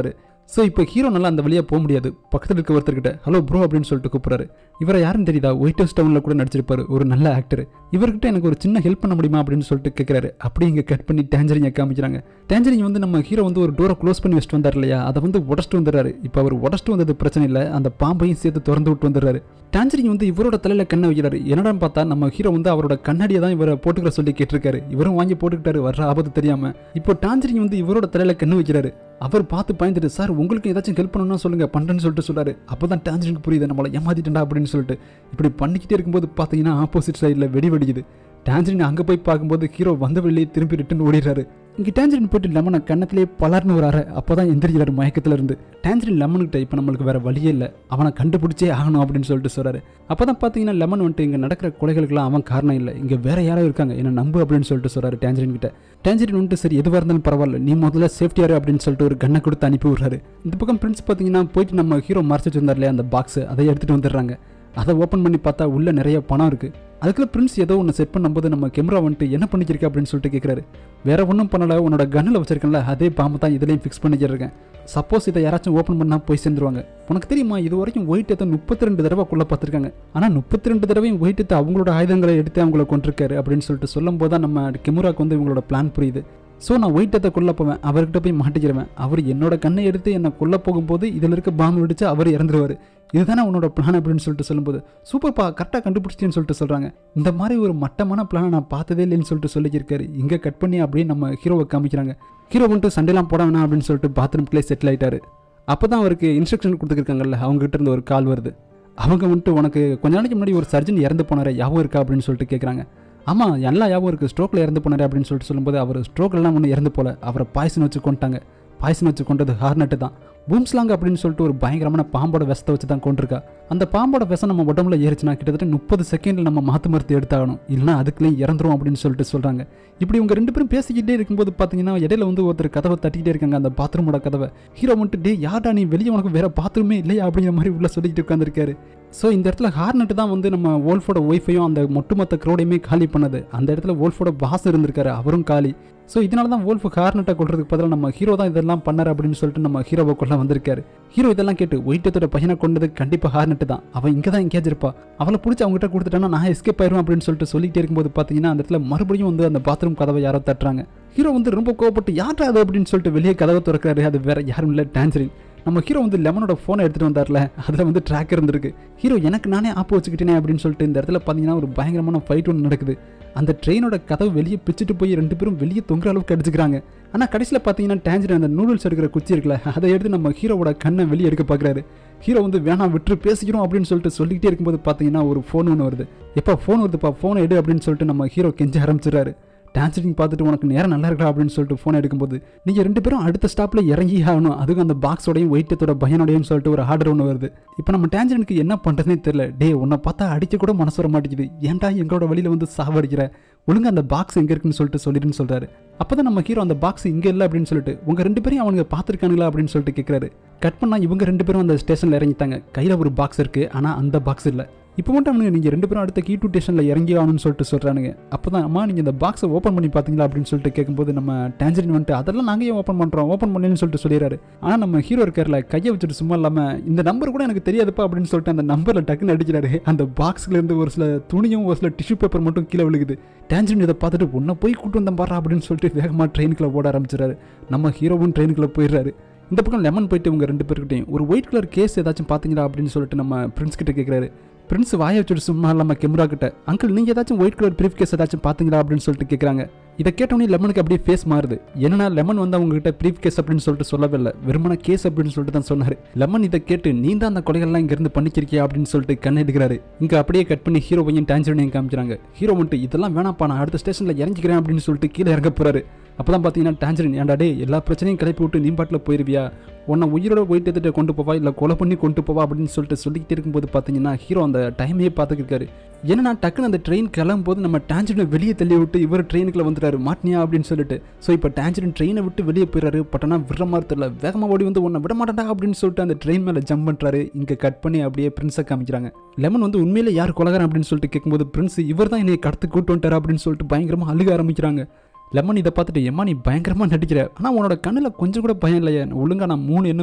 ஸோ இப்போ ஹீரோ நல்லா அந்த வழியாக போக முடியாது பக்கத்தில் இருக்க ஒருத்தர்கிட்ட ஹலோ ப்ரோ அப்படின்னு சொல்லிட்டு கூப்பிட்றாரு இவரை யாருன்னு தெரியுதா ஒயிட் ஹவுஸ் டவுனில் கூட நடிச்சிருப்பாரு ஒரு நல்ல ஆக்டர் இவர்கிட்ட எனக்கு ஒரு சின்ன ஹெல்ப் பண்ண முடியுமா அப்படின்னு சொல்லிட்டு கேட்குறாரு அப்படி இங்கே கட் பண்ணி டேஞ்சரிங்க காமிக்கிறாங்க டேஞ்சரிங் வந்து நம்ம ஹீரோ வந்து ஒரு டோரை க்ளோஸ் பண்ணி வச்சுட்டு வந்தார் இல்லையா அதை வந்து உடச்சிட்டு வந்துடுறாரு இப்போ அவர் உடச்சிட்டு வந்தது பிரச்சனை இல்லை அந்த பாம்பையும் சேர்த்து திறந்து விட்டு வந்துடுறாரு டான்சரிங் வந்து இவரோட தலையில கண்ணை வைக்கிறாரு என்னடான்னு பார்த்தா நம்ம ஹீரோ வந்து அவரோட கண்ணாடியை தான் இவரை போட்டுக்கிற சொல்லி கேட்டிருக்காரு இவரும் வாங்கி போட்டுக்கிட்டாரு வர்ற ஆபத்து தெரியாம இப்போ டான்சரிங் வந்து இவரோட தலையில கண்ணு வைக்கிறாரு அவர் பார்த்து பயந்துட்டு சார் உங்களுக்கு ஏதாச்சும் ஹெல்ப் பண்ணணும்னா சொல்லுங்க பண்றேன்னு சொல்லிட்டு சொல்றாரு அப்பதான் டான்சரிங் புரியுது நம்மளை ஏமாத்திட்டா அப்படின்னு சொல்லிட்டு இப்படி பண்ணிக்கிட்டே இருக்கும்போது பார்த்தீங்கன்னா ஆப்போசிட் சைடில் வெடி வெடிக்குது டான்சரின் அங்கே போய் பார்க்கும்போது ஹீரோ வந்த வெளியே திரும்பி ரிட்டன் ஓடிடுறாரு இங்கே டான்சரின் போயிட்டு லெமனை கண்ணத்திலே பலர்னு வராரு அப்போ தான் எந்திரிக்கிறாரு மயக்கத்துல இருந்து டான்சரின் லெமனுக்கிட்ட இப்போ நம்மளுக்கு வேற வழியே இல்லை அவனை கண்டுபிடிச்சே ஆகணும் அப்படின்னு சொல்லிட்டு சொல்றாரு அப்போ தான் பார்த்தீங்கன்னா லெமன் வந்துட்டு இங்கே நடக்கிற கொலைகளுக்கெல்லாம் அவன் காரணம் இல்லை இங்கே வேற யாரோ இருக்காங்க என்ன நம்பு அப்படின்னு சொல்லிட்டு சொல்றாரு டான்சரின் கிட்ட டான்சரின் வந்துட்டு சரி எதுவாக இருந்தாலும் பரவாயில்ல நீ முதல்ல சேஃப்டியாரு அப்படின்னு சொல்லிட்டு ஒரு கண்ணை கொடுத்து அனுப்பி விடுறாரு இந்த பக்கம் பிரின்ஸ் பார்த்தீங்கன்னா போயிட்டு நம்ம ஹீரோ மறைச்சு வச்சிருந்தார் இல்லையா அந்த பாக்ஸ் அதை எடுத்துட்டு வந்துடுறாங்க அதை ஓப்பன் பண்ணி பார்த்தா உள்ள நிறைய பணம் இருக்கு அதுக்குள்ள பிரின்ஸ் ஏதோ ஒன்று செட் பண்ணும்போது நம்ம கேமரா வந்துட்டு என்ன பண்ணிக்கிறக்க அப்படின்னு சொல்லிட்டு கேட்குறாரு வேற ஒன்றும் பண்ணல உன்னோட கண்ணில் வச்சிருக்கேன்ல அதே பாம்பு தான் இதுலையும் ஃபிக்ஸ் பண்ணிக்கிறேன் சப்போஸ் இதை யாராச்சும் ஓப்பன் பண்ணால் போய் சேர்ந்துருவாங்க உனக்கு தெரியுமா இது வரைக்கும் ஒயிட் எத்தை முப்பத்தி ரெண்டு தடவை கொள்ள பார்த்துருக்காங்க ஆனால் முப்பத்தி ரெண்டு தடவையும் ஒயிட் எத்தை அவங்களோட ஆயுதங்களை எடுத்து அவங்கள கொண்டிருக்காரு அப்படின்னு சொல்லிட்டு சொல்லும் போது தான் நம்ம கெமுராக்கு வந்து இவங்களோட பிளான் புரியுது ஸோ நான் ஒயிட்டத்தை கொல்ல போவேன் அவர்கிட்ட போய் மாட்டிக்கிறவேன் அவர் என்னோட கண்ணை எடுத்து என்னை கொல்ல போகும்போது இதில் இருக்க பாம்பு வெடிச்சு அவர் இறந்துருவார் இதுதானே உன்னோட பிளான் அப்படின்னு சொல்லிட்டு சொல்லும்போது சூப்பர்ப்பா கரெக்டாக கண்டுபிடிச்சிட்டேன்னு சொல்லிட்டு சொல்கிறாங்க இந்த மாதிரி ஒரு மட்டமான பிளானை நான் பார்த்ததே இல்லைன்னு சொல்லிட்டு சொல்லியிருக்காரு இங்கே கட் பண்ணி அப்படியே நம்ம ஹீரோவை காமிக்கிறாங்க ஹீரோ வந்துட்டு சண்டைலாம் போட வேணாம் அப்படின்னு சொல்லிட்டு பாத்ரூம்குள்ளே செட்டில் ஆயிட்டாரு அப்போ தான் அவருக்கு இன்ஸ்ட்ரக்ஷன் கொடுத்துருக்காங்கல்ல அவங்ககிட்ட இருந்து ஒரு கால் வருது அவங்க வந்துட்டு உனக்கு கொஞ்ச நாளைக்கு முன்னாடி ஒரு சர்ஜன் இறந்து போனாரு யாவும் இருக்கா அப்படின்னு சொல்லிட்டு கேட்குறாங்க ஆமாம் எல்லா ஞாபகம் இருக்குது ஸ்ட்ரோக்கில் இறந்து போனார் அப்படின்னு சொல்லிட்டு சொல்லும்போது அவர் ஸ்ட்ரோக்லாம் ஒன்றும் இறந்து போல அவரை பாய்சன் வச்சு கொண்டாங்க பாய்சன் வச்சு கொண்டது ஹார்னட்டு தான் பூம்ஸ்லாங் அப்படின்னு சொல்லிட்டு ஒரு பயங்கரமான பாம்போட விஷத்தை வச்சு தான் கொண்டிருக்கா அந்த பாம்போட விஷம் நம்ம உடம்புல ஏறிச்சுன்னா கிட்டத்தட்ட முப்பது செகண்டில் நம்ம மாற்று மருந்து எடுத்தாகணும் இல்லைனா அதுக்குள்ளேயும் இறந்துரும் அப்படின்னு சொல்லிட்டு சொல்கிறாங்க இப்படி இவங்க ரெண்டு பேரும் பேசிக்கிட்டே இருக்கும்போது பார்த்தீங்கன்னா இடையில வந்து ஒருத்தர் கதவை தட்டிக்கிட்டே இருக்காங்க அந்த பாத்ரூமோட கதவை ஹீரோ வந்துட்டு டே யார்டா நீ வெளியே உனக்கு வேற பாத்ரூமே இல்லையா அப்படிங்கிற மாதிரி உள்ள சொல்லிக்கிட்டு உட்காந்துருக்காரு ஸோ இந்த இடத்துல ஹார்னட் தான் வந்து நம்ம ஓல்ஃபோட ஒய்ஃபையும் அந்த ஒட்டுமொத்த க்ரோடையுமே காலி பண்ணது அந்த இடத்துல ஓல்ஃபோட பாஸ் இருந்திருக்காரு அவரும் காலி ஸோ இதனால தான் ஓல்ஃபு ஹார்னட்டை கொள்றதுக்கு பதிலாக நம்ம ஹீரோ தான் இதெல்லாம் பண்ணார் அப்படின்னு சொல்லிட்டு நம்ம ஹீரோவை கொள்ள வந்திருக்காரு ஹீரோ இதெல்லாம் கேட்டு ஒயிட்டத்தோட பையனை கொண்டது கண்டிப்பாக ஹார்னட்டு தான் அவன் இங்கே தான் எங்கேயாச்சும் இருப்பா அவளை பிடிச்சி அவங்ககிட்ட கொடுத்துட்டானா நான் எஸ்கேப் ஆயிரும் அப்படின்னு சொல்லிட்டு சொல்லிட்டே இருக்கும்போது பார்த்தீங்கன்னா அந்த இடத்துல மறுபடியும் வந்து அந்த பாத்ரூம் கதவை யாரோ தட்டுறாங்க ஹீரோ வந்து ரொம்ப கோவப்பட்டு யார்டா அது அப்படின்னு சொல்லிட்டு வெளியே கதவை திறக்கிறாரு அது வேற யாரும் இல்லை டான்சரின் நம்ம ஹீரோ வந்து லெமனோட ஃபோனை எடுத்துகிட்டு வந்தார்ல அதில் வந்து ட்ராக் இருந்திருக்கு ஹீரோ எனக்கு நானே ஆப்பு வச்சுக்கிட்டேனே அப்படின்னு சொல்லிட்டு இந்த இடத்துல பார்த்தீங்கன்னா ஒரு பயங்கரமான ஃபைட் ஒன்று நடக்குது அந்த ட்ரெயினோட கதவு வெளியே பிச்சுட்டு போய் ரெண்டு பேரும் வெளியே தொங்குற அளவுக்கு அடிச்சுக்கிறாங்க ஆனால் கடைசியில் பார்த்தீங்கன்னா டேஞ்சர் அந்த நூடுல்ஸ் எடுக்கிற குச்சி இருக்குல்ல அதை எடுத்து நம்ம ஹீரோவோட கண்ணை வெளியே எடுக்க பார்க்குறாரு ஹீரோ வந்து வேணாம் விட்டு பேசிக்கிறோம் அப்படின்னு சொல்லிட்டு சொல்லிக்கிட்டே இருக்கும்போது பார்த்தீங்கன்னா ஒரு ஃபோன் ஒன்று வருது எப்போ ஃபோன் வருதுப்பா ஃபோனை எடு அப்படின்னு சொல்லிட்டு நம்ம ஹீரோ கெஞ்ச ஆரம்பிச்சிடுறாரு டான்ஸிங் பார்த்துட்டு உனக்கு நேரம் நல்லா இருக்கா அப்படின்னு சொல்லிட்டு ஃபோன் எடுக்கும்போது நீங்கள் ரெண்டு பேரும் அடுத்த ஸ்டாப்பில் இறங்கி ஆகணும் அதுவும் அந்த பாக்ஸோடையும் வெயிட்டத்தோட பயனோடையும் சொல்லிட்டு ஒரு ஆர்டர் ஒன்று வருது இப்போ நம்ம டான்ஜனுக்கு என்ன பண்ணுறதுனே தெரியல டே உன்னை பார்த்தா அடிக்க கூட மனசு வர மாட்டேங்குது ஏன்டா எங்களோட வழியில் வந்து சாவடிக்கிற ஒழுங்கா அந்த பாக்ஸ் எங்கே இருக்குன்னு சொல்லிட்டு சொல்லிடுன்னு சொல்கிறாரு அப்போ தான் நம்ம ஹீரோ அந்த பாக்ஸ் இங்கே இல்லை அப்படின்னு சொல்லிட்டு உங்கள் ரெண்டு பேரும் அவனுங்க பார்த்துருக்கானுங்களா அப்படின்னு சொல்லிட்டு கேட்குறாரு கட் பண்ணால் இவங்க ரெண்டு பேரும் அந்த ஸ்டேஷனில் இறங்கிட்டாங்க கையில் ஒரு பாக்ஸ் இருக்குது ஆனால் அந்த பாக்ஸ் இல்லை இப்போ மட்டும் அவனுங்க நீங்கள் ரெண்டு பேரும் அடுத்த கீ டூ ஸ்டேஷனில் இறங்கி ஆகணும்னு சொல்லிட்டு சொல்கிறானுங்க அப்போ தான் அம்மா நீங்கள் இந்த பாக்ஸை ஓப்பன் பண்ணி பார்த்தீங்களா அப்படின்னு சொல்லிட்டு கேட்கும்போது நம்ம டேஞ்சரின் வந்துட்டு அதெல்லாம் நாங்கள் ஏன் ஓப்பன் பண்ணுறோம் ஓப்பன் பண்ணேன்னு சொல்லிட்டு சொல்லிடுறாரு ஆனால் நம்ம ஹீரோ இருக்கார்ல கையை வச்சுட்டு சும்மா இல்லாமல் இந்த நம்பர் கூட எனக்கு தெரியாதுப்பா அப்படின்னு சொல்லிட்டு அந்த நம்பரில் டக்குன்னு அடிக்கிறாரு அந்த பாக்ஸ்லேருந்து ஒரு சில துணியும் ஒரு சில டிஷ்யூ பேப்பர் மட்டும் கீழே விழுகுது டேஞ்சரின் இதை பார்த்துட்டு உன்னை போய் கூட்டு வந்தேன் பாரு அப்படின்னு சொல்லிட்டு வேகமாக ட்ரெயினுக்குள்ள ஓட ஆரம்பிச்சிடாரு நம்ம ஹீரோவும் ட்ரெயினுக்குள்ள போயிடுறாரு இந்த பக்கம் லெமன் போயிட்டு இவங்க ரெண்டு பேர்கிட்டையும் ஒரு ஒயிட் கலர் கேஸ் ஏதாச்சும் பார்த்தீங்களா அப்படின்னு சொல்லிட்டு நம்ம பிரின்ஸ் கிட்ட கேட்குறாரு பிரின்ஸ் வாயை வச்சுட்டு சும்மா இல்லாமல் கெமரா கிட்ட அங்கிள் நீங்கள் ஏதாச்சும் ஒயிட் கலர் பிரீஃப் கேஸ் ஏதாச்சும் பார்த்தீங்களா அப்படின்னு சொல்லிட்டு கேட்குறாங்க இதை கேட்டோடனே லெமனுக்கு அப்படியே ஃபேஸ் மாறுது என்னன்னா லெமன் வந்து அவங்க கிட்ட பிரீஃப் கேஸ் அப்படின்னு சொல்லிட்டு சொல்லவே இல்லை வெறுமன கேஸ் அப்படின்னு சொல்லிட்டு தான் சொன்னார் லெமன் இதை கேட்டு நீ தான் அந்த கொலைகள்லாம் இங்கேருந்து பண்ணிச்சிருக்கியா அப்படின்னு சொல்லிட்டு கண்ணை எடுக்கிறாரு இங்கே அப்படியே கட் பண்ணி ஹீரோவையும் டான்ஜரனையும் காமிக்கிறாங்க ஹீரோ வந்துட்டு இதெல்லாம் வேணாப்பா நான் அடுத்த ஸ்டேஷனில் இறங்கிக்கிறேன் அப்படின்னு சொல்லிட்டு கீழே இறங்க போறாரு அப்பதான் பார்த்தீங்கன்னா டான்ஜரின் ஏன்டா டே எல்லா பிரச்சனையும் கிளப்பி விட்டு நீ பாட்டில் போயிருவியா உன்னை உயிரோட போயிட்டு எடுத்துட்டு கொண்டு போவா இல்லை கொலை பண்ணி கொண்டு போவா அப்படின்னு சொல்லிட்டு சொல்லிக்கிட்டே இருக்கும்போது பார்த்தீங்கன்னா ஹீரோ அந்த டைமையே பார்த்துக்கிருக்காரு ஏன்னா டக்குன்னு அந்த ட்ரெயின் கிளம்பும்போது நம்ம டான்ஜரினை வெளியே தள்ளி விட்டு இவர் ட்ரெயினுக்குள்ள வந்துட்டாரு மாட்டினியா அப்படின்னு சொல்லிட்டு ஸோ இப்போ டான்ஜரின் ட்ரெயினை விட்டு வெளியே போயிறாரு பட்டனா விடுற மாதிரி தெரியல வேகமாக ஓடி வந்து உன்னை விட மாட்டேன்டா அப்படின்னு சொல்லிட்டு அந்த ட்ரெயின் மேலே ஜம்ப் பண்ணுறாரு இங்கே கட் பண்ணி அப்படியே பிரின்ஸை காமிக்கிறாங்க லெமன் வந்து உண்மையிலே யார் கொலகாரன் அப்படின்னு சொல்லிட்டு கேட்கும்போது பிரின்ஸ் இவர் தான் என்னை கடத்து கூட்டு வந்துட்டாரு அப்படின்னு சொல்லிட்டு பயங்கரமாக அழுக ஆரம்பிக்கிறாங்க லெமன் இதை பார்த்துட்டு எம்மா நீ பயங்கரமாக நடிக்கிற ஆனால் உன்னோட கண்ணில் கொஞ்சம் கூட பயம் இல்லையே ஒழுங்கா நான் மூணு எண்ணுவேன்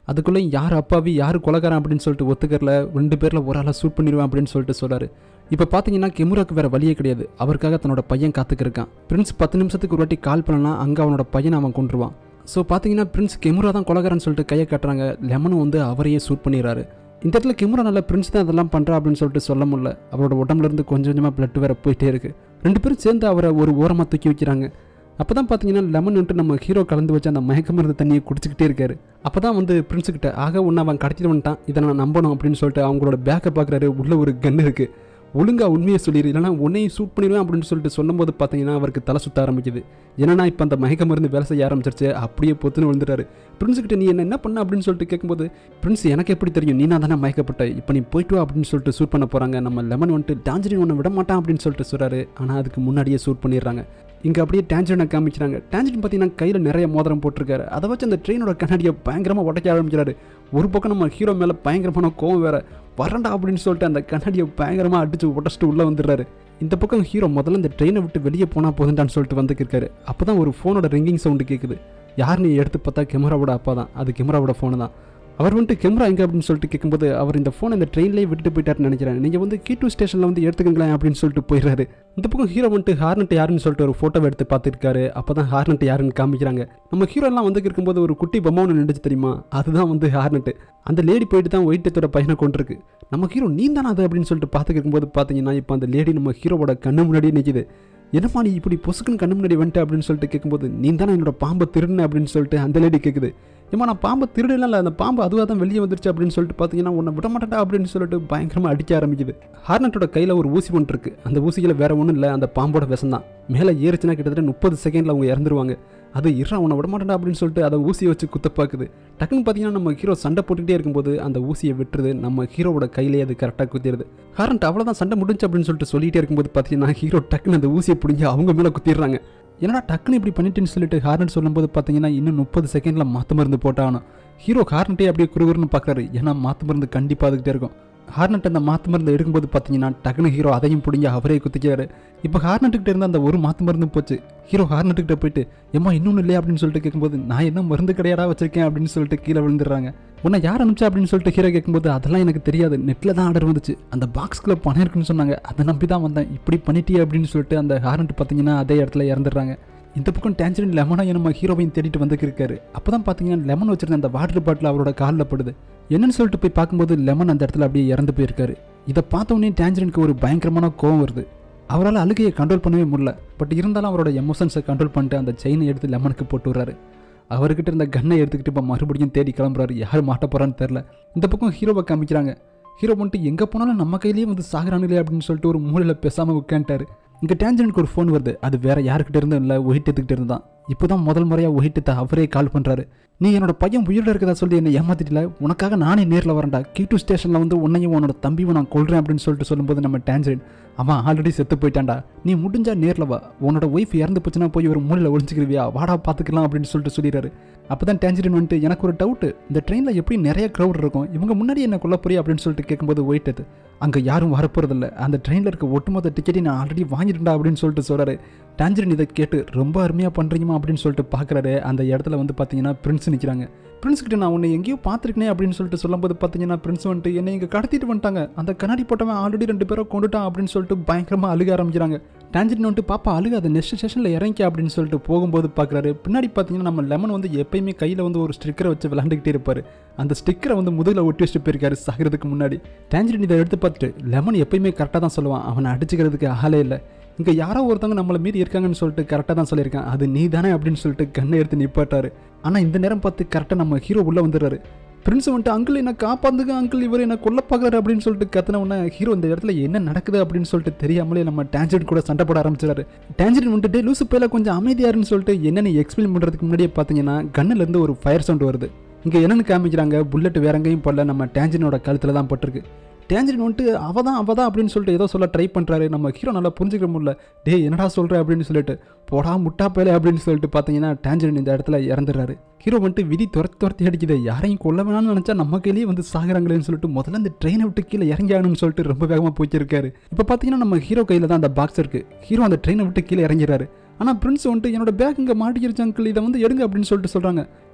அதுக்குள்ளே யார் அப்பாவி யார் கொலகாரன் அப்படின்னு சொல்லிட்டு ஒத்துக்கறல ரெண்டு பேரில் ஒரு ஆளை ஷூட் பண்ணிடுவேன் அப்படின்னு சொல்லிட்டு சொல்கிறாரு இப்போ பார்த்தீங்கன்னா கெமுராக்கு வேற வழியே கிடையாது அவருக்காக தன்னோட பையன் காத்துக்கிருக்கான் பிரின்ஸ் பத்து நிமிஷத்துக்கு ஒரு வாட்டி கால் பண்ணலாம் அங்கே அவனோட பையனை அவன் கொண்டுருவான் ஸோ பார்த்தீங்கன்னா பிரின்ஸ் கெமுரா தான் கொலகாரன்னு சொல்லிட்டு கையை காட்டுறாங்க லெமனும் வந்து அவரையே ஷூட் பண்ணிடுறாரு இந்த இடத்துல கெமுரா நல்ல பிரின்ஸ் தான் அதெல்லாம் பண்ணுறா அப்படின்னு சொல்லிட்டு சொல்ல முடியல அவரோட உடம்புல இருந்து கொஞ்சம் கொஞ்சமாக பிளட் வேற போயிட்டே இருக்கு ரெண்டு பேரும் சேர்ந்து அவரை ஒரு ஓரமாக தூக்கி வைக்கிறாங்க அப்போ தான் பார்த்தீங்கன்னா லெமன் வந்துட்டு நம்ம ஹீரோ கலந்து வச்சு அந்த மயக்க மருந்து தண்ணியை குடிச்சிக்கிட்டே இருக்காரு அப்போ தான் வந்து பிரின்ஸுக்கிட்ட ஆக ஒன்று அவன் கடத்திட்டு வந்துட்டான் இதை நான் நம்பணும் அப்படின்னு சொல்லிட்டு அவங்களோட பேக்கை பார்க்குறாரு உள்ள ஒரு கன் இருக்குது ஒழுங்கா உண்மையை சொல்லிடு இல்லைனா உன்னையும் ஷூட் பண்ணிடுவேன் அப்படின்னு சொல்லிட்டு சொல்லும்போது பார்த்தீங்கன்னா அவருக்கு தலை சுத்த ஆரம்பிக்குது ஏன்னா இப்போ அந்த மயக்க மருந்து வேலை செய்ய ஆரம்பிச்சிருச்சு அப்படியே பொத்துன்னு விழுந்துட்டாரு பிரின்ஸுக்கிட்ட நீ என்ன என்ன பண்ண அப்படின்னு சொல்லிட்டு கேட்கும்போது பிரின்ஸ் எனக்கு எப்படி தெரியும் நீ நான் தானே மயக்கப்பட்ட இப்போ நீ போயிட்டு வா அப்படின்னு சொல்லிட்டு ஷூட் பண்ண போகிறாங்க நம்ம லெமன் வந்துட்டு டான்ஜரின் ஒன்று விட மாட்டான் அப்படின்னு சொல்லிட்டு சொல்கிறாரு ஆனால் அதுக்கு முன்னாடியே ஷூட் பண்ணிடுறாங்க இங்கே அப்படியே டேஞ்சரினை காமிக்கிறாங்க டேஞ்சரின் பார்த்தீங்கன்னா கையில் நிறைய மோதிரம் போட்டிருக்காரு அதை வச்சு அந்த ட்ரெயினோட கண்ணாடியை பயங்கரமாக உடைக்க ஆரம்பிக்கிறாரு ஒரு பக்கம் நம்ம ஹீரோ மேலே பயங்கரமான கோவம் வேற வரண்டா அப்படின்னு சொல்லிட்டு அந்த கண்ணாடியை பயங்கரமாக அடிச்சு உடச்சிட்டு உள்ளே வந்துடுறாரு இந்த பக்கம் ஹீரோ முதல்ல இந்த ட்ரெயினை விட்டு வெளியே போனால் போதுண்டான்னு சொல்லிட்டு வந்துக்கிருக்காரு அப்போ தான் ஒரு ஃபோனோட ரிங்கிங் சவுண்டு கேட்குது யாருன்னு எடுத்து பார்த்தா கேமராவோட அப்பா தான் அது கேமராவோட ஃபோனு தான் அவர் வந்துட்டு கேமரா எங்கே அப்படின்னு சொல்லிட்டு கேட்கும்போது அவர் இந்த ஃபோனை இந்த ட்ரெயின்லேயே விட்டுட்டு போயிட்டாருன்னு நினைக்கிறேன் நீங்கள் வந்து கீ டூ ஸ்டேஷனில் வந்து எடுத்துக்கங்களேன் அப்படின்னு சொல்லிட்டு போயிடுறாரு இந்த பக்கம் ஹீரோ வந்துட்டு ஹார்னட் யாருன்னு சொல்லிட்டு ஒரு ஃபோட்டோ எடுத்து பார்த்துருக்காரு அப்போ தான் ஹார்னட் யாருன்னு காமிக்கிறாங்க நம்ம ஹீரோ எல்லாம் வந்து இருக்கும்போது ஒரு குட்டி பொம்மை ஒன்று நின்றுச்சு தெரியுமா அதுதான் வந்து ஹார்னட் அந்த லேடி போயிட்டு தான் ஒயிட்டத்தோட பையனை கொண்டிருக்கு நம்ம ஹீரோ நீ தானே அது அப்படின்னு சொல்லிட்டு பார்த்துக்கிருக்கும் போது பார்த்தீங்கன்னா இப்போ அந்த லேடி நம்ம ஹீரோவோட கண்ணு முன்னாடியே நிற்கிது என்னம்மா நீ இப்படி பொசுக்குன்னு கண்ணு முன்னாடி வந்துட்டு அப்படின்னு சொல்லிட்டு கேட்கும்போது நீ தானே என்னோட பாம்பை திருடுன அப்படின்னு சொல்லிட்டு அந்த லேடி கேட்குது ஏமா நான் பாம்பை திருடலாம் இல்லை அந்த பாம்பு அதுவாக தான் வெளியே வந்துருச்சு அப்படின்னு சொல்லிட்டு பார்த்தீங்கன்னா உன்னை விட மாட்டேன்டா அப்படின்னு சொல்லிட்டு பயங்கரமாக அடிக்க ஆரம்பிக்குது ஹார்னட்டோட கையில் ஒரு ஊசி ஒன்று இருக்குது அந்த ஊசியில் வேற ஒன்றும் இல்லை அந்த பாம்போட விஷம் தான் மேலே ஏறிச்சுன்னா கிட்டத்தட்ட முப்பது செகண்டில் அவங்க இறந்துருவாங்க அது இறா உன்னை விட மாட்டேன்டா அப்படின்னு சொல்லிட்டு அதை ஊசியை வச்சு குத்த பார்க்குது டக்குன்னு பார்த்தீங்கன்னா நம்ம ஹீரோ சண்டை போட்டுக்கிட்டே இருக்கும்போது அந்த ஊசியை விட்டுருது நம்ம ஹீரோவோட கையிலே அது கரெக்டாக குத்திடுது ஹாரண்ட் அவ்வளோதான் சண்டை முடிஞ்சு அப்படின்னு சொல்லிட்டு சொல்லிட்டே இருக்கும்போது பார்த்தீங்கன்னா ஹீரோ டக்குன்னு அந்த ஊசியை பிடிங்கி அவங்க மேலே குத்திடுறாங்க என்னடா டக்குன்னு இப்படி பண்ணிட்டுன்னு சொல்லிட்டு ஹார்னட் சொல்லும்போது பார்த்தீங்கன்னா இன்னும் முப்பது செகண்டில் மாற்று மருந்து போட்டாகணும் ஹீரோ ஹார்னட்டே அப்படியே குறுகுறுன்னு பார்க்குறாரு ஏன்னா மாற்று மருந்து கண்டிப்பாக அதுக்கிட்டே இருக்கும் ஹார்னட் அந்த மாற்று மருந்து எடுக்கும்போது பார்த்தீங்கன்னா டக்குனு ஹீரோ அதையும் பிடிங்கி அவரே குத்திக்கிறாரு இப்போ ஹார்னட்டுக்கிட்ட இருந்த அந்த ஒரு மாற்று மருந்தும் போச்சு ஹீரோ ஹார்னட்டுக்கிட்ட போயிட்டு ஏமா இன்னொன்று இல்லையா அப்படின்னு சொல்லிட்டு கேட்கும்போது நான் என்ன மருந்து கிடையாடா வச்சிருக்கேன் அப்படின்னு சொல்லிட்டு கீழே விழுந்துடுறாங்க உன்னை யார் அனுப்பிச்சா அப்படின்னு சொல்லிட்டு ஹீரோ கேட்கும்போது அதெல்லாம் எனக்கு தெரியாது நெட்டில் தான் ஆர்டர் வந்துச்சு அந்த பாக்ஸ்குள்ளே பணம் இருக்குன்னு சொன்னாங்க அதை நம்பி தான் வந்தேன் இப்படி பண்ணிட்டியே அப்படின்னு சொல்லிட்டு அந்த ஹார்னட் பார்த்தீங்கன்னா அதே இடத்துல இறந்துடுறாங்க இந்த பக்கம் டேன்ஜரின் லெமனா நம்ம ஹீரோவையும் தேடிட்டு வந்துருக்காரு அப்போ தான் பார்த்தீங்கன்னா லெமன் வச்சிருந்த அந்த வாட்டர் பாட்டில் அவரோட காலில் படுது என்னன்னு சொல்லிட்டு போய் பார்க்கும்போது லெமன் அந்த இடத்துல அப்படியே இறந்து போயிருக்காரு இதை பார்த்த உடனே டேஞ்சரினுக்கு ஒரு பயங்கரமான கோவம் வருது அவரால் அழுகையை கண்ட்ரோல் பண்ணவே முடியல பட் இருந்தாலும் அவரோட எமோஷன்ஸை கண்ட்ரோல் பண்ணிட்டு அந்த செயினை எடுத்து லெமனுக்கு போட்டு விட்றாரு அவர்கிட்ட இருந்த கன்னை எடுத்துக்கிட்டு இப்போ மறுபடியும் தேடி கிளம்புறாரு யார் மாட்ட போறான்னு தெரில இந்த பக்கம் ஹீரோவை காமிக்கிறாங்க ஹீரோ வந்துட்டு எங்கே போனாலும் நம்ம கையிலேயே வந்து சாகுறானுங்களே அப்படின்னு சொல்லிட்டு ஒரு மூலையில் பேசாமல் உட்காந்துட்டாரு இங்கே டேஞ்சனுக்கு ஒரு ஃபோன் வருது அது வேற யாருக்கிட்ட இருந்தும் இல்லை ஒயிட்டத்துக்கிட்ட இருந்தான் இப்போ தான் முதல் முறையாக ஒயிட்டத்தை அவரே கால் பண்ணுறாரு நீ என்னோட பையன் உயிரோட இருக்கதா சொல்லி என்னை ஏமாத்திட்டல உனக்காக நானே நேரில் வரேன்டா கீ டூ ஸ்டேஷனில் வந்து உன்னையும் உன்னோட தம்பியும் நான் கொள்றேன் அப்படின்னு சொல்லிட்டு சொல்லும்போது நம்ம டேஞ்சரின் அவன் ஆல்ரெடி செத்து போயிட்டான்டா நீ முடிஞ்சா நேரில் வா உன்னோட ஒய்ஃப் இறந்து போச்சுன்னா போய் ஒரு மூலையில் ஒழிஞ்சிக்கிருவியா வாடா பார்த்துக்கலாம் அப்படின்னு சொல்லிட்டு சொல்லிடுறாரு அப்போ தான் டேஞ்சரின் வந்துட்டு எனக்கு ஒரு டவுட்டு இந்த ட்ரெயினில் எப்படி நிறைய க்ரௌட் இருக்கும் இவங்க முன்னாடி என்ன கொல்ல போறியா அப்படின்னு சொல்லிட்டு கேட்கும்போது ஒயிட்டது அங்கே யாரும் வரப்போறதில்ல அந்த ட்ரெயினில் இருக்க ஒட்டுமொத்த டிக்கெட்டை நான் ஆல்ரெடி வாங்கிட்டேன்டா அப்படின்னு சொல்லிட்டு சொல்கிறாரு டான்ஜரின் இதை கேட்டு ரொம்ப அருமையாக பண்ணுறீங்கம்மா அப்படின்னு சொல்லிட்டு பார்க்குறாரு அந்த இடத்துல வந்து பார்த்தீங்கன்னா பிரின்ஸ் நிற்கிறாங்க பிரின்ஸ் கிட்ட நான் உன்னை எங்கேயோ பார்த்துருக்கனே அப்படின்னு சொல்லிட்டு சொல்லும்போது பார்த்தீங்கன்னா பிரின்ஸ் வந்துட்டு என்னை இங்கே கடத்திட்டு வந்துட்டாங்க அந்த கண்ணாடி போட்டவன் ஆல்ரெடி ரெண்டு பேரும் கொண்டுட்டான் அப்படின்னு சொல்லிட்டு பயங்கரமாக அழுக ஆரம்பிக்கிறாங்க டான்ஜரின் வந்துட்டு பாப்பா அழுக அந்த நெக்ஸ்ட் ஸ்டேஷனில் இறங்கி அப்படின்னு சொல்லிட்டு போகும்போது பார்க்குறாரு பின்னாடி பார்த்தீங்கன்னா நம்ம லெமன் வந்து எப்பயுமே கையில் வந்து ஒரு ஸ்டிக்கரை வச்சு விளாண்டுக்கிட்டே இருப்பார் அந்த ஸ்டிக்கரை வந்து முதுகில் ஒட்டி வச்சுட்டு போயிருக்காரு சாகிறதுக்கு முன்னாடி டேஞ்சரின் இதை எடுத்து பார்த்துட்டு லெமன் எப்பயுமே கரெக்டாக தான் சொல்லுவான் அவனை அடிச்சுக்கிறதுக்கு ஆளே இல்லை இங்கே யாரோ ஒருத்தவங்க நம்மளை மீறி இருக்காங்கன்னு சொல்லிட்டு கரெக்டாக தான் சொல்லியிருக்கான் அது நீ தானே அப்படின்னு சொல்லிட்டு கண்ணை எடுத்து நிப்பாட்டாரு ஆனால் இந்த நேரம் பார்த்து கரெக்டாக நம்ம ஹீரோ உள்ளே வந்துடுறாரு பிரின்ஸ் வந்துட்டு அங்கிள் என்ன காப்பாந்துங்க அங்கிள் இவர் என்ன கொல்ல பார்க்குறாரு அப்படின்னு சொல்லிட்டு கத்தின உடனே ஹீரோ இந்த இடத்துல என்ன நடக்குது அப்படின்னு சொல்லிட்டு தெரியாமலே நம்ம டேஞ்சரின் கூட சண்டை போட ஆரம்பிச்சிடாரு டேஞ்சரின் வந்துட்டு லூசு பேல கொஞ்சம் அமைதியாருன்னு சொல்லிட்டு என்னென்னு எக்ஸ்பிளைன் பண்ணுறதுக்கு முன்னாடியே பார்த்தீங்கன்னா கண்ணுலேருந்து ஒரு ஃபயர் சவுண்ட் வருது இங்கே என்னென்னு காமிக்கிறாங்க புல்லட் வேற எங்கேயும் போடல நம்ம டேஞ்சரினோட கழுத்தில் தான் பட்டிருக்கு டேஞ்சரின் வந்துட்டு அவ தான் அவ தான் அப்படின்னு சொல்லிட்டு ஏதோ சொல்ல ட்ரை பண்ணுறாரு நம்ம ஹீரோ நல்லா புரிஞ்சுக்க முடியல டே என்னடா சொல்கிற அப்படின்னு சொல்லிட்டு போடா முட்டா பேலே அப்படின்னு சொல்லிட்டு பார்த்தீங்கன்னா டேஞ்சரின் இந்த இடத்துல இறந்துடுறாரு ஹீரோ வந்துட்டு விதி துரத்தி துரத்தி அடிக்குது யாரையும் கொல்ல வேணாம்னு நினச்சா நம்ம கையிலேயே வந்து சாகுறாங்களேன்னு சொல்லிட்டு முதல்ல இந்த ட்ரெயினை விட்டு கீழே இறங்கி ஆகணும்னு சொல்லிட்டு ரொம்ப வேகமாக போய்க்கிருக்காரு இப்போ பார்த்தீங்கன்னா நம்ம ஹீரோ கையில் தான் அந்த பாக்ஸ் இருக்குது ஹீரோ அந்த ட்ரெயினை விட்டு கீழே இறங்கிறாரு ஆனால் பிரின்ஸ் வந்துட்டு என்னோட பேக் இங்கே மாட்டிக்கிருச்சு அங்கிள் இதை வந்து எடுங்க அப்படின்னு சொல்லிட்டு சொல்கிறாங்க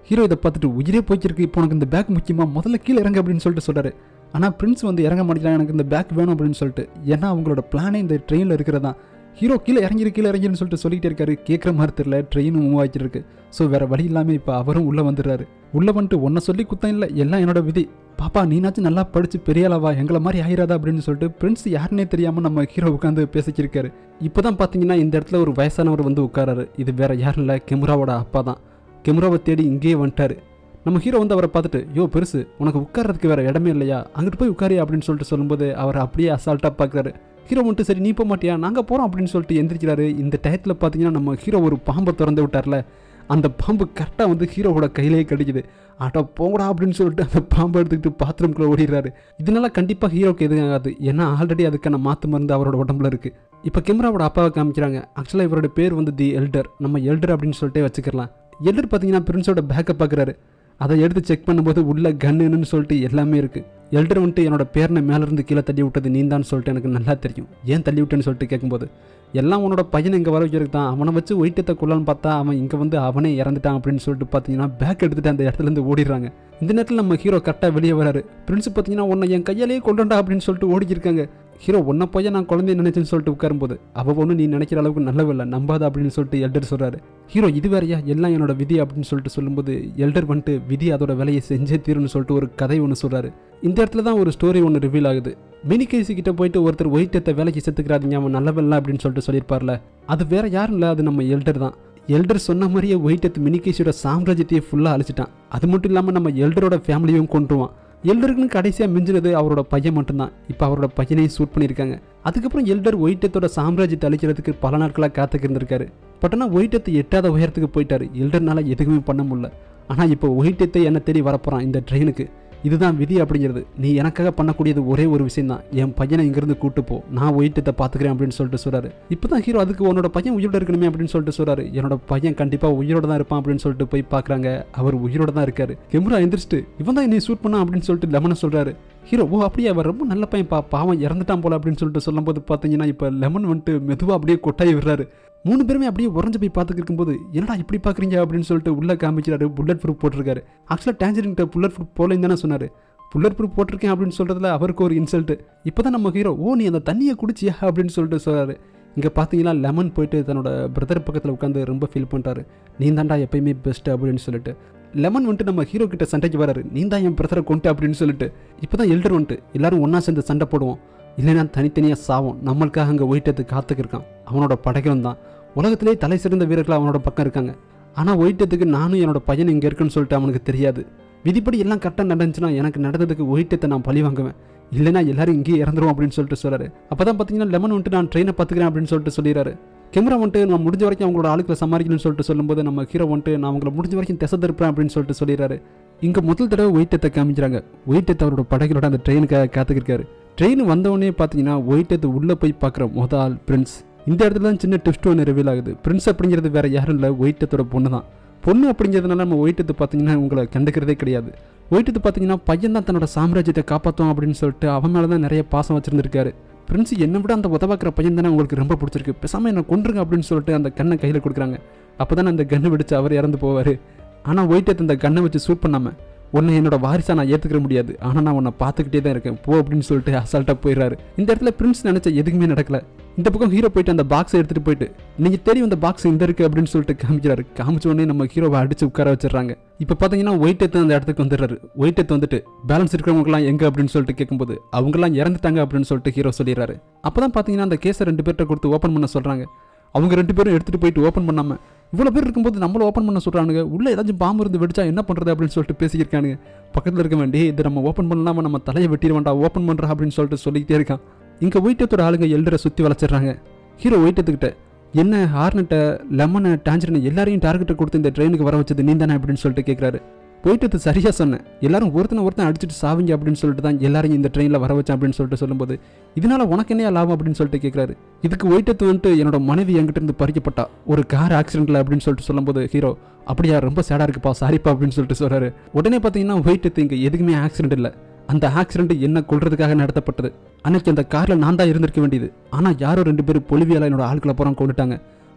ஹீரோ இதை பார்த்துட்டு உயிரே போய்க்கிருக்கு இப்போ உனக்கு இந்த பேக் முக்கியமா முதல்ல கீழே இறங்க அப்படின்னு சொல்லிட்டு சொல்றாரு ஆனால் பிரின்ஸ் வந்து இறங்க மாட்டேங்கிறான் எனக்கு இந்த பேக் வேணும் அப்படின்னு சொல்லிட்டு ஏன்னா அவங்களோட பிளானே இந்த ட்ரெயினில் இருக்கிறதா ஹீரோ கீழே இறங்கிரு கீழே இறங்கிருன்னு சொல்லிட்டு சொல்லிட்டே இருக்காரு கேட்குற மாதிரி தெரியல ட்ரெயினும் மூவ் ஆகிட்டு இருக்கு ஸோ வேற வழி இல்லாமல் இப்போ அவரும் உள்ளே வந்துடுறாரு உள்ளே வந்துட்டு ஒன்றை சொல்லி குத்தம் இல்லை எல்லாம் என்னோட விதி பாப்பா நீனாச்சும் நல்லா படிச்சு பெரிய அளவா எங்களை மாதிரி ஆயிராதா அப்படின்னு சொல்லிட்டு பிரின்ஸ் யாருன்னே தெரியாமல் நம்ம ஹீரோ உட்காந்து பேசிக்கிருக்காரு இப்போ தான் பார்த்தீங்கன்னா இந்த இடத்துல ஒரு வயசானவர் வந்து உட்காராரு இது வேற யாரும் இல்லை கெமுராவோட அப்பா தான் கெமுராவை தேடி இங்கேயே வந்துட்டாரு நம்ம ஹீரோ வந்து அவரை பார்த்துட்டு யோ பெருசு உனக்கு உட்கார்றதுக்கு வேற இடமே இல்லையா அங்கிட்டு போய் உட்காரி அப்படின்னு சொல்லிட்டு சொல்லும்போது அவர் அப்படியே அசால்ட்டாக பார்க்குறாரு ஹீரோ வந்துட்டு சரி நீ போக மாட்டியா நாங்கள் போகிறோம் அப்படின்னு சொல்லிட்டு எந்திரிக்கிறாரு இந்த டயத்தில் பார்த்தீங்கன்னா நம்ம ஹீரோ ஒரு பாம்பை திறந்து விட்டார்ல அந்த பாம்பு கரெக்டாக வந்து ஹீரோவோட கையிலேயே கிடைக்குது ஆட்டோ போங்கடா அப்படின்னு சொல்லிட்டு அந்த பாம்பை எடுத்துக்கிட்டு பாத்ரூம்குள்ளே ஓடிடுறாரு இதனால கண்டிப்பாக ஹீரோக்கு எதுவும் ஆகாது ஏன்னா ஆல்ரெடி அதுக்கான மாற்று மருந்து அவரோட உடம்புல இருக்குது இப்போ கேமராவோட அப்பாவை காமிக்கிறாங்க ஆக்சுவலாக இவரோட பேர் வந்து தி எல்டர் நம்ம எல்டர் அப்படின்னு சொல்லிட்டே வச்சுக்கலாம் எல்டர் பார்த்தீங்கன்னா பிரின்ஸோட பேக்கை பார்க்குறாரு அதை எடுத்து செக் பண்ணும்போது உள்ள கன்னுன்னு சொல்லிட்டு எல்லாமே இருக்குது எல்டர் வந்துட்டு என்னோட பேரனை மேலேருந்து கீழே தள்ளி விட்டது நீ தான் சொல்லிட்டு எனக்கு நல்லா தெரியும் ஏன் தள்ளி விட்டேன்னு சொல்லிட்டு கேட்கும்போது எல்லாம் உன்னோட பையன் இங்கே வர வைக்கிறதுக்கு தான் அவனை வச்சு ஒயிட்டத்தை கொள்ளலான்னு பார்த்தா அவன் இங்கே வந்து அவனே இறந்துட்டான் அப்படின்னு சொல்லிட்டு பார்த்தீங்கன்னா பேக் எடுத்துட்டு அந்த இடத்துலேருந்து ஓடிடுறாங்க இந்த நேரத்தில் நம்ம ஹீரோ கரெக்டாக வெளியே வராரு பிரின்ஸ் பார்த்தீங்கன்னா உன்னை என் கையாலேயே கொண்டுண்டா அப்படின்னு சொல்லிட்டு ஓடிக்கிருக்காங்க ஹீரோ உன்னை பையன் நான் குழந்தைய நினைச்சேன்னு சொல்லிட்டு உட்காரும்போது அவ ஒன்று நீ நினைக்கிற அளவுக்கு நல்லவில்லை நம்பாத அப்படின்னு சொல்லிட்டு எல்டர் சொல்றாரு ஹீரோ இது வேறையா எல்லாம் என்னோட விதி அப்படின்னு சொல்லிட்டு சொல்லும்போது எல்டர் வந்துட்டு விதி அதோட வேலையை செஞ்சே தீரும்னு சொல்லிட்டு ஒரு கதை ஒன்று சொல்றாரு இந்த இடத்துல தான் ஒரு ஸ்டோரி ஒன்று ரிவீல் ஆகுது மினிகேசி கிட்ட போயிட்டு ஒருத்தர் ஒயிட்டத்தை வேலைக்கு செத்துக்கிறாதீங்க அவன் நல்லவன்ல அப்படின்னு சொல்லிட்டு சொல்லியிருப்பார்ல அது வேற யாரும் இல்லை அது நம்ம எல்டர் தான் எல்டர் சொன்ன மாதிரியே ஒயிட்டத்து மினிகேசியோட சாம்ராஜ்யத்தையே ஃபுல்லாக அழிச்சிட்டான் அது மட்டும் இல்லாமல் நம்ம எல்டரோட ஃபேமிலியும் கொண்டுருவான் எல்டருக்குன்னு கடைசியாக மிஞ்சினது அவரோட பையன் மட்டும்தான் இப்போ அவரோட பையனையும் ஷூட் பண்ணியிருக்காங்க அதுக்கப்புறம் எல்டர் ஒயிட்டத்தோட சாம்ராஜ்யத்தை அழிக்கிறதுக்கு பல நாட்களாக காத்துக்கு இருந்திருக்காரு பட் ஆனால் ஒயிட்டத்தை எட்டாத உயரத்துக்கு போயிட்டாரு எல்டர்னால எதுவுமே பண்ண முடியல ஆனால் இப்போ ஒயிட்டத்தை என்ன தேடி வரப்போகிறான் இந்த ட்ரெயினுக்கு இதுதான் விதி அப்படிங்கிறது நீ எனக்காக பண்ணக்கூடியது ஒரே ஒரு விஷயம் தான் என் பையனை இங்கிருந்து கூட்டு போ நான் ஒயிட்டத்தை பார்த்துக்கிறேன் அப்படின்னு சொல்லிட்டு சொல்றாரு இப்போ தான் ஹீரோ அதுக்கு உன்னோட பையன் உயிரோட இருக்கணுமே அப்படின்னு சொல்லிட்டு சொல்றாரு என்னோட பையன் கண்டிப்பாக உயிரோட தான் இருப்பான் அப்படின்னு சொல்லிட்டு போய் பார்க்குறாங்க அவர் உயிரோட தான் இருக்காரு கெமுரா எந்திரிச்சிட்டு இவன் தான் என்னை ஷூட் பண்ணா அப்படின்னு சொல்லிட்டு லெமனை சொல்றாரு ஹீரோ ஓ அப்படியே அவர் ரொம்ப நல்ல பையன் பா பாவம் இறந்துட்டான் போல அப்படின்னு சொல்லிட்டு சொல்லும்போது பார்த்தீங்கன்னா இப்போ லெமன் வந்துட்டு மெதுவாக அப்படியே கொட்டாய் விடுறாரு மூணு பேருமே அப்படியே உறைஞ்சு போய் பார்த்துட்டு இருக்கும்போது என்னடா இப்படி பார்க்குறீங்க அப்படின்னு சொல்லிட்டு உள்ளே காமிக்கிறாரு புல்லட் ப்ரூஃப் போட்டிருக்காரு ஆக்சுவலாக டேஞ்சரின்கிட்ட புல்லட் ப்ரூஃப் போலேன்னு தானே சொன்னார் புல்லட் ப்ரூஃப் போட்டிருக்கேன் அப்படின்னு சொல்கிறதுல அவருக்கு ஒரு இன்சல்ட்டு இப்போ தான் நம்ம ஹீரோ ஓ நீ அந்த தண்ணியை குடிச்சியா அப்படின்னு சொல்லிட்டு சொல்கிறாரு இங்கே பார்த்தீங்கன்னா லெமன் போயிட்டு தன்னோட பிரதர் பக்கத்தில் உட்காந்து ரொம்ப ஃபீல் பண்ணுறாரு நீ தாண்டா எப்பயுமே பெஸ்ட் அப்படின்னு சொல்லிட்டு லெமன் வந்துட்டு நம்ம ஹீரோ கிட்ட சண்டைக்கு வராரு நீ தான் என் பிரதரை கொண்டு அப்படின்னு சொல்லிட்டு இப்போ தான் எல்டர் வந்துட்டு எல்லாரும் ஒன்றா சேர்ந்து சண்டை போடுவோம் இல்லைன்னா தனித்தனியாக சாவோம் நம்மளுக்காக அங்கே ஒயிட்டத்து காத்துக்கு இருக்கான் அவனோட படைகளும் தான் உலகத்திலே தலை சிறந்த வீரர்கள் அவனோட பக்கம் இருக்காங்க ஆனால் ஒயிட்டத்துக்கு நானும் என்னோட பையன் இங்கே இருக்குன்னு சொல்லிட்டு அவனுக்கு தெரியாது விதிப்படி எல்லாம் கரெக்டாக நடந்துச்சுன்னா எனக்கு நடந்ததுக்கு ஒயிட்டத்தை நான் பழி வாங்குவேன் இல்லைனா எல்லாரும் இங்கேயே இறந்துரும் அப்படின்னு சொல்லிட்டு சொல்றாரு அப்போ தான் பார்த்தீங்கன்னா லெமன் வந்துட்டு நான் ட்ரெயினை பார்த்துக்கிறேன் அப்படின்னு சொல்லிட்டு சொல்லிடுறாரு கேமரா வந்துட்டு நான் முடிஞ்ச வரைக்கும் அவங்களோட ஆளுக்களை சமாளிக்கணும்னு சொல்லிட்டு சொல்லும்போது நம்ம ஹீரோ வந்துட்டு நான் அவங்கள முடிஞ்ச வரைக்கும் திசை திருப்பேன் அப்படின்னு சொல்லிட்டு சொல்லிடுறாரு இங்கே முதல் தடவை ஒயிட்டத்தை காமிக்கிறாங்க ஒயிட்டத்தை அவரோட படைகளோட அந்த ட்ரெயினுக்காக காத்துக்கிருக்காரு ட்ரெயின் வந்தவொடனே பார்த்தீங்கன்னா ஒயிட்டத்தை உள்ளே போய் பார்க்குற முதல் ஆள் பிரின்ஸ் இந்த இடத்துல தான் சின்ன ட்விஸ்ட் ஒன்று ரிவீல் ஆகுது பிரின்ஸ் அப்படிங்கிறது வேற யாரும் இல்லை ஒயிட்டத்தோட பொண்ணு தான் பொண்ணு அப்படிங்கிறதுனால நம்ம ஒயிட்டத்து பார்த்தீங்கன்னா உங்களை கண்டுக்கிறதே கிடையாது ஒயிட்டத்து பார்த்தீங்கன்னா பையன் தான் தன்னோட சாம்ராஜ்யத்தை காப்பாற்றுவோம் அப்படின்னு சொல்லிட்டு அவன் மேலே தான் நிறைய பாசம் வச்சிருந்திருக்காரு பிரின்ஸ் என்னை விட அந்த உதவாக்குற பையன் தானே உங்களுக்கு ரொம்ப பிடிச்சிருக்கு பேசாமல் என்னை கொண்டுருங்க அப்படின்னு சொல்லிட்டு அந்த கண்ணை கையில் கொடுக்குறாங்க அப்போ தானே அந்த கண்ணை வெடிச்சு அவர் இறந்து போவார் ஆனால் ஒயிட்டத்து அந்த கண்ணை வச்சு ஷூட் பண்ணாமல் உன்னை என்னோட வாரிசா நான் ஏற்றுக்கிற முடியாது ஆனால் நான் உன்னை பார்த்துக்கிட்டே தான் இருக்கேன் போ அப்படின்னு சொல்லிட்டு அசால்ட்டாக போயிடுறாரு இந்த இடத்துல பிரின்ஸ் நினச்ச எதுவுமே நடக்கல இந்த பக்கம் ஹீரோ போயிட்டு அந்த பாக்ஸை எடுத்துகிட்டு போயிட்டு நீங்கள் தேடி வந்த பாக்ஸ் இந்த இருக்கு அப்படின்னு சொல்லிட்டு காமிக்கிறாரு காமிச்ச உடனே நம்ம ஹீரோவை அடிச்சு உட்கார வச்சிடுறாங்க இப்போ பார்த்தீங்கன்னா ஒயிட் எத்து அந்த இடத்துக்கு வந்துடுறாரு ஒயிட் எத்து வந்துட்டு பேலன்ஸ் இருக்கிறவங்கலாம் எங்க அப்படின்னு சொல்லிட்டு கேட்கும்போது அவங்கெல்லாம் இறந்துட்டாங்க அப்படின்னு சொல்லிட்டு ஹீரோ சொல்லிடுறாரு அப்போ தான் பார்த்தீங்கன்னா அந்த கேஸை ரெண்டு பேர்கிட்ட கொடுத்து ஓப்பன் பண்ண சொல்கிறாங்க அவங்க ரெண்டு பேரும் எடுத்துகிட்டு போயிட்டு ஓப்பன் பண்ணாமல் இவ்வளோ பேர் இருக்கும்போது நம்மள ஓப்பன் பண்ண சொல்கிறானுங்க உள்ளே ஏதாச்சும் பாம்பு இருந்து வெடிச்சா என்ன பண்ணுறது அப்படின்னு சொல்லிட்டு பேசியிருக்கானுங்க பக்கத்தில் இருக்க வேண்டி இது நம்ம ஓப்பன் பண்ணலாமா நம்ம தலையை வெட்டிட வேண்டாம் ஓப்பன் பண்ணுறா அப்படின்னு சொல்லிட்டு சொல்லிக்கிட்டே இருக்கான் இங்கே ஒயிட்டத்தோட ஆளுங்க எல்டரை சுற்றி வளைச்சிடுறாங்க ஹீரோ ஒயிட்டத்துக்கிட்ட என்ன ஹார்னட்டை லெமனை டான்ஜரினை எல்லாரையும் டார்கெட்டை கொடுத்து இந்த ட்ரெயினுக்கு வர வச்சது நீ தானே அப்படின்னு சொல்லிட்டு கேட்குறாரு போயிட்டு சரியாக சொன்னேன் எல்லாரும் ஒருத்தனை ஒருத்தன் அடிச்சுட்டு சாவிங்க அப்படின்னு சொல்லிட்டு தான் எல்லாரையும் இந்த ட்ரெயினில் வர வச்சேன் அப்படின்னு சொல்லிட்டு சொல்லும்போது இதனால உனக்கு என்ன லாபம் அப்படின்னு சொல்லிட்டு கேட்குறாரு இதுக்கு ஒயிட்டத்து வந்துட்டு என்னோட மனைவி என்கிட்ட இருந்து பறிக்கப்பட்டா ஒரு கார் ஆக்சிடென்ட்ல அப்படின்னு சொல்லிட்டு சொல்லும்போது ஹீரோ அப்படியா ரொம்ப சேடாக இருக்குப்பா சாரிப்பா அப்படின்னு சொல்லிட்டு சொல்றாரு உடனே பார்த்தீங்கன்னா ஒயிட்டத்து இங்கே எதுக்குமே ஆக்சிடென்ட் இல்லை அந்த ஆக்சிடென்ட் என்ன கொள்றதுக்காக நடத்தப்பட்டது அன்னைக்கு அந்த காரில் நான் தான் இருந்திருக்க வேண்டியது ஆனால் யாரோ ரெண்டு பேரும் பொலிவியால என்னோட ஆட்களை புறம் கொண்டுட்டாங்க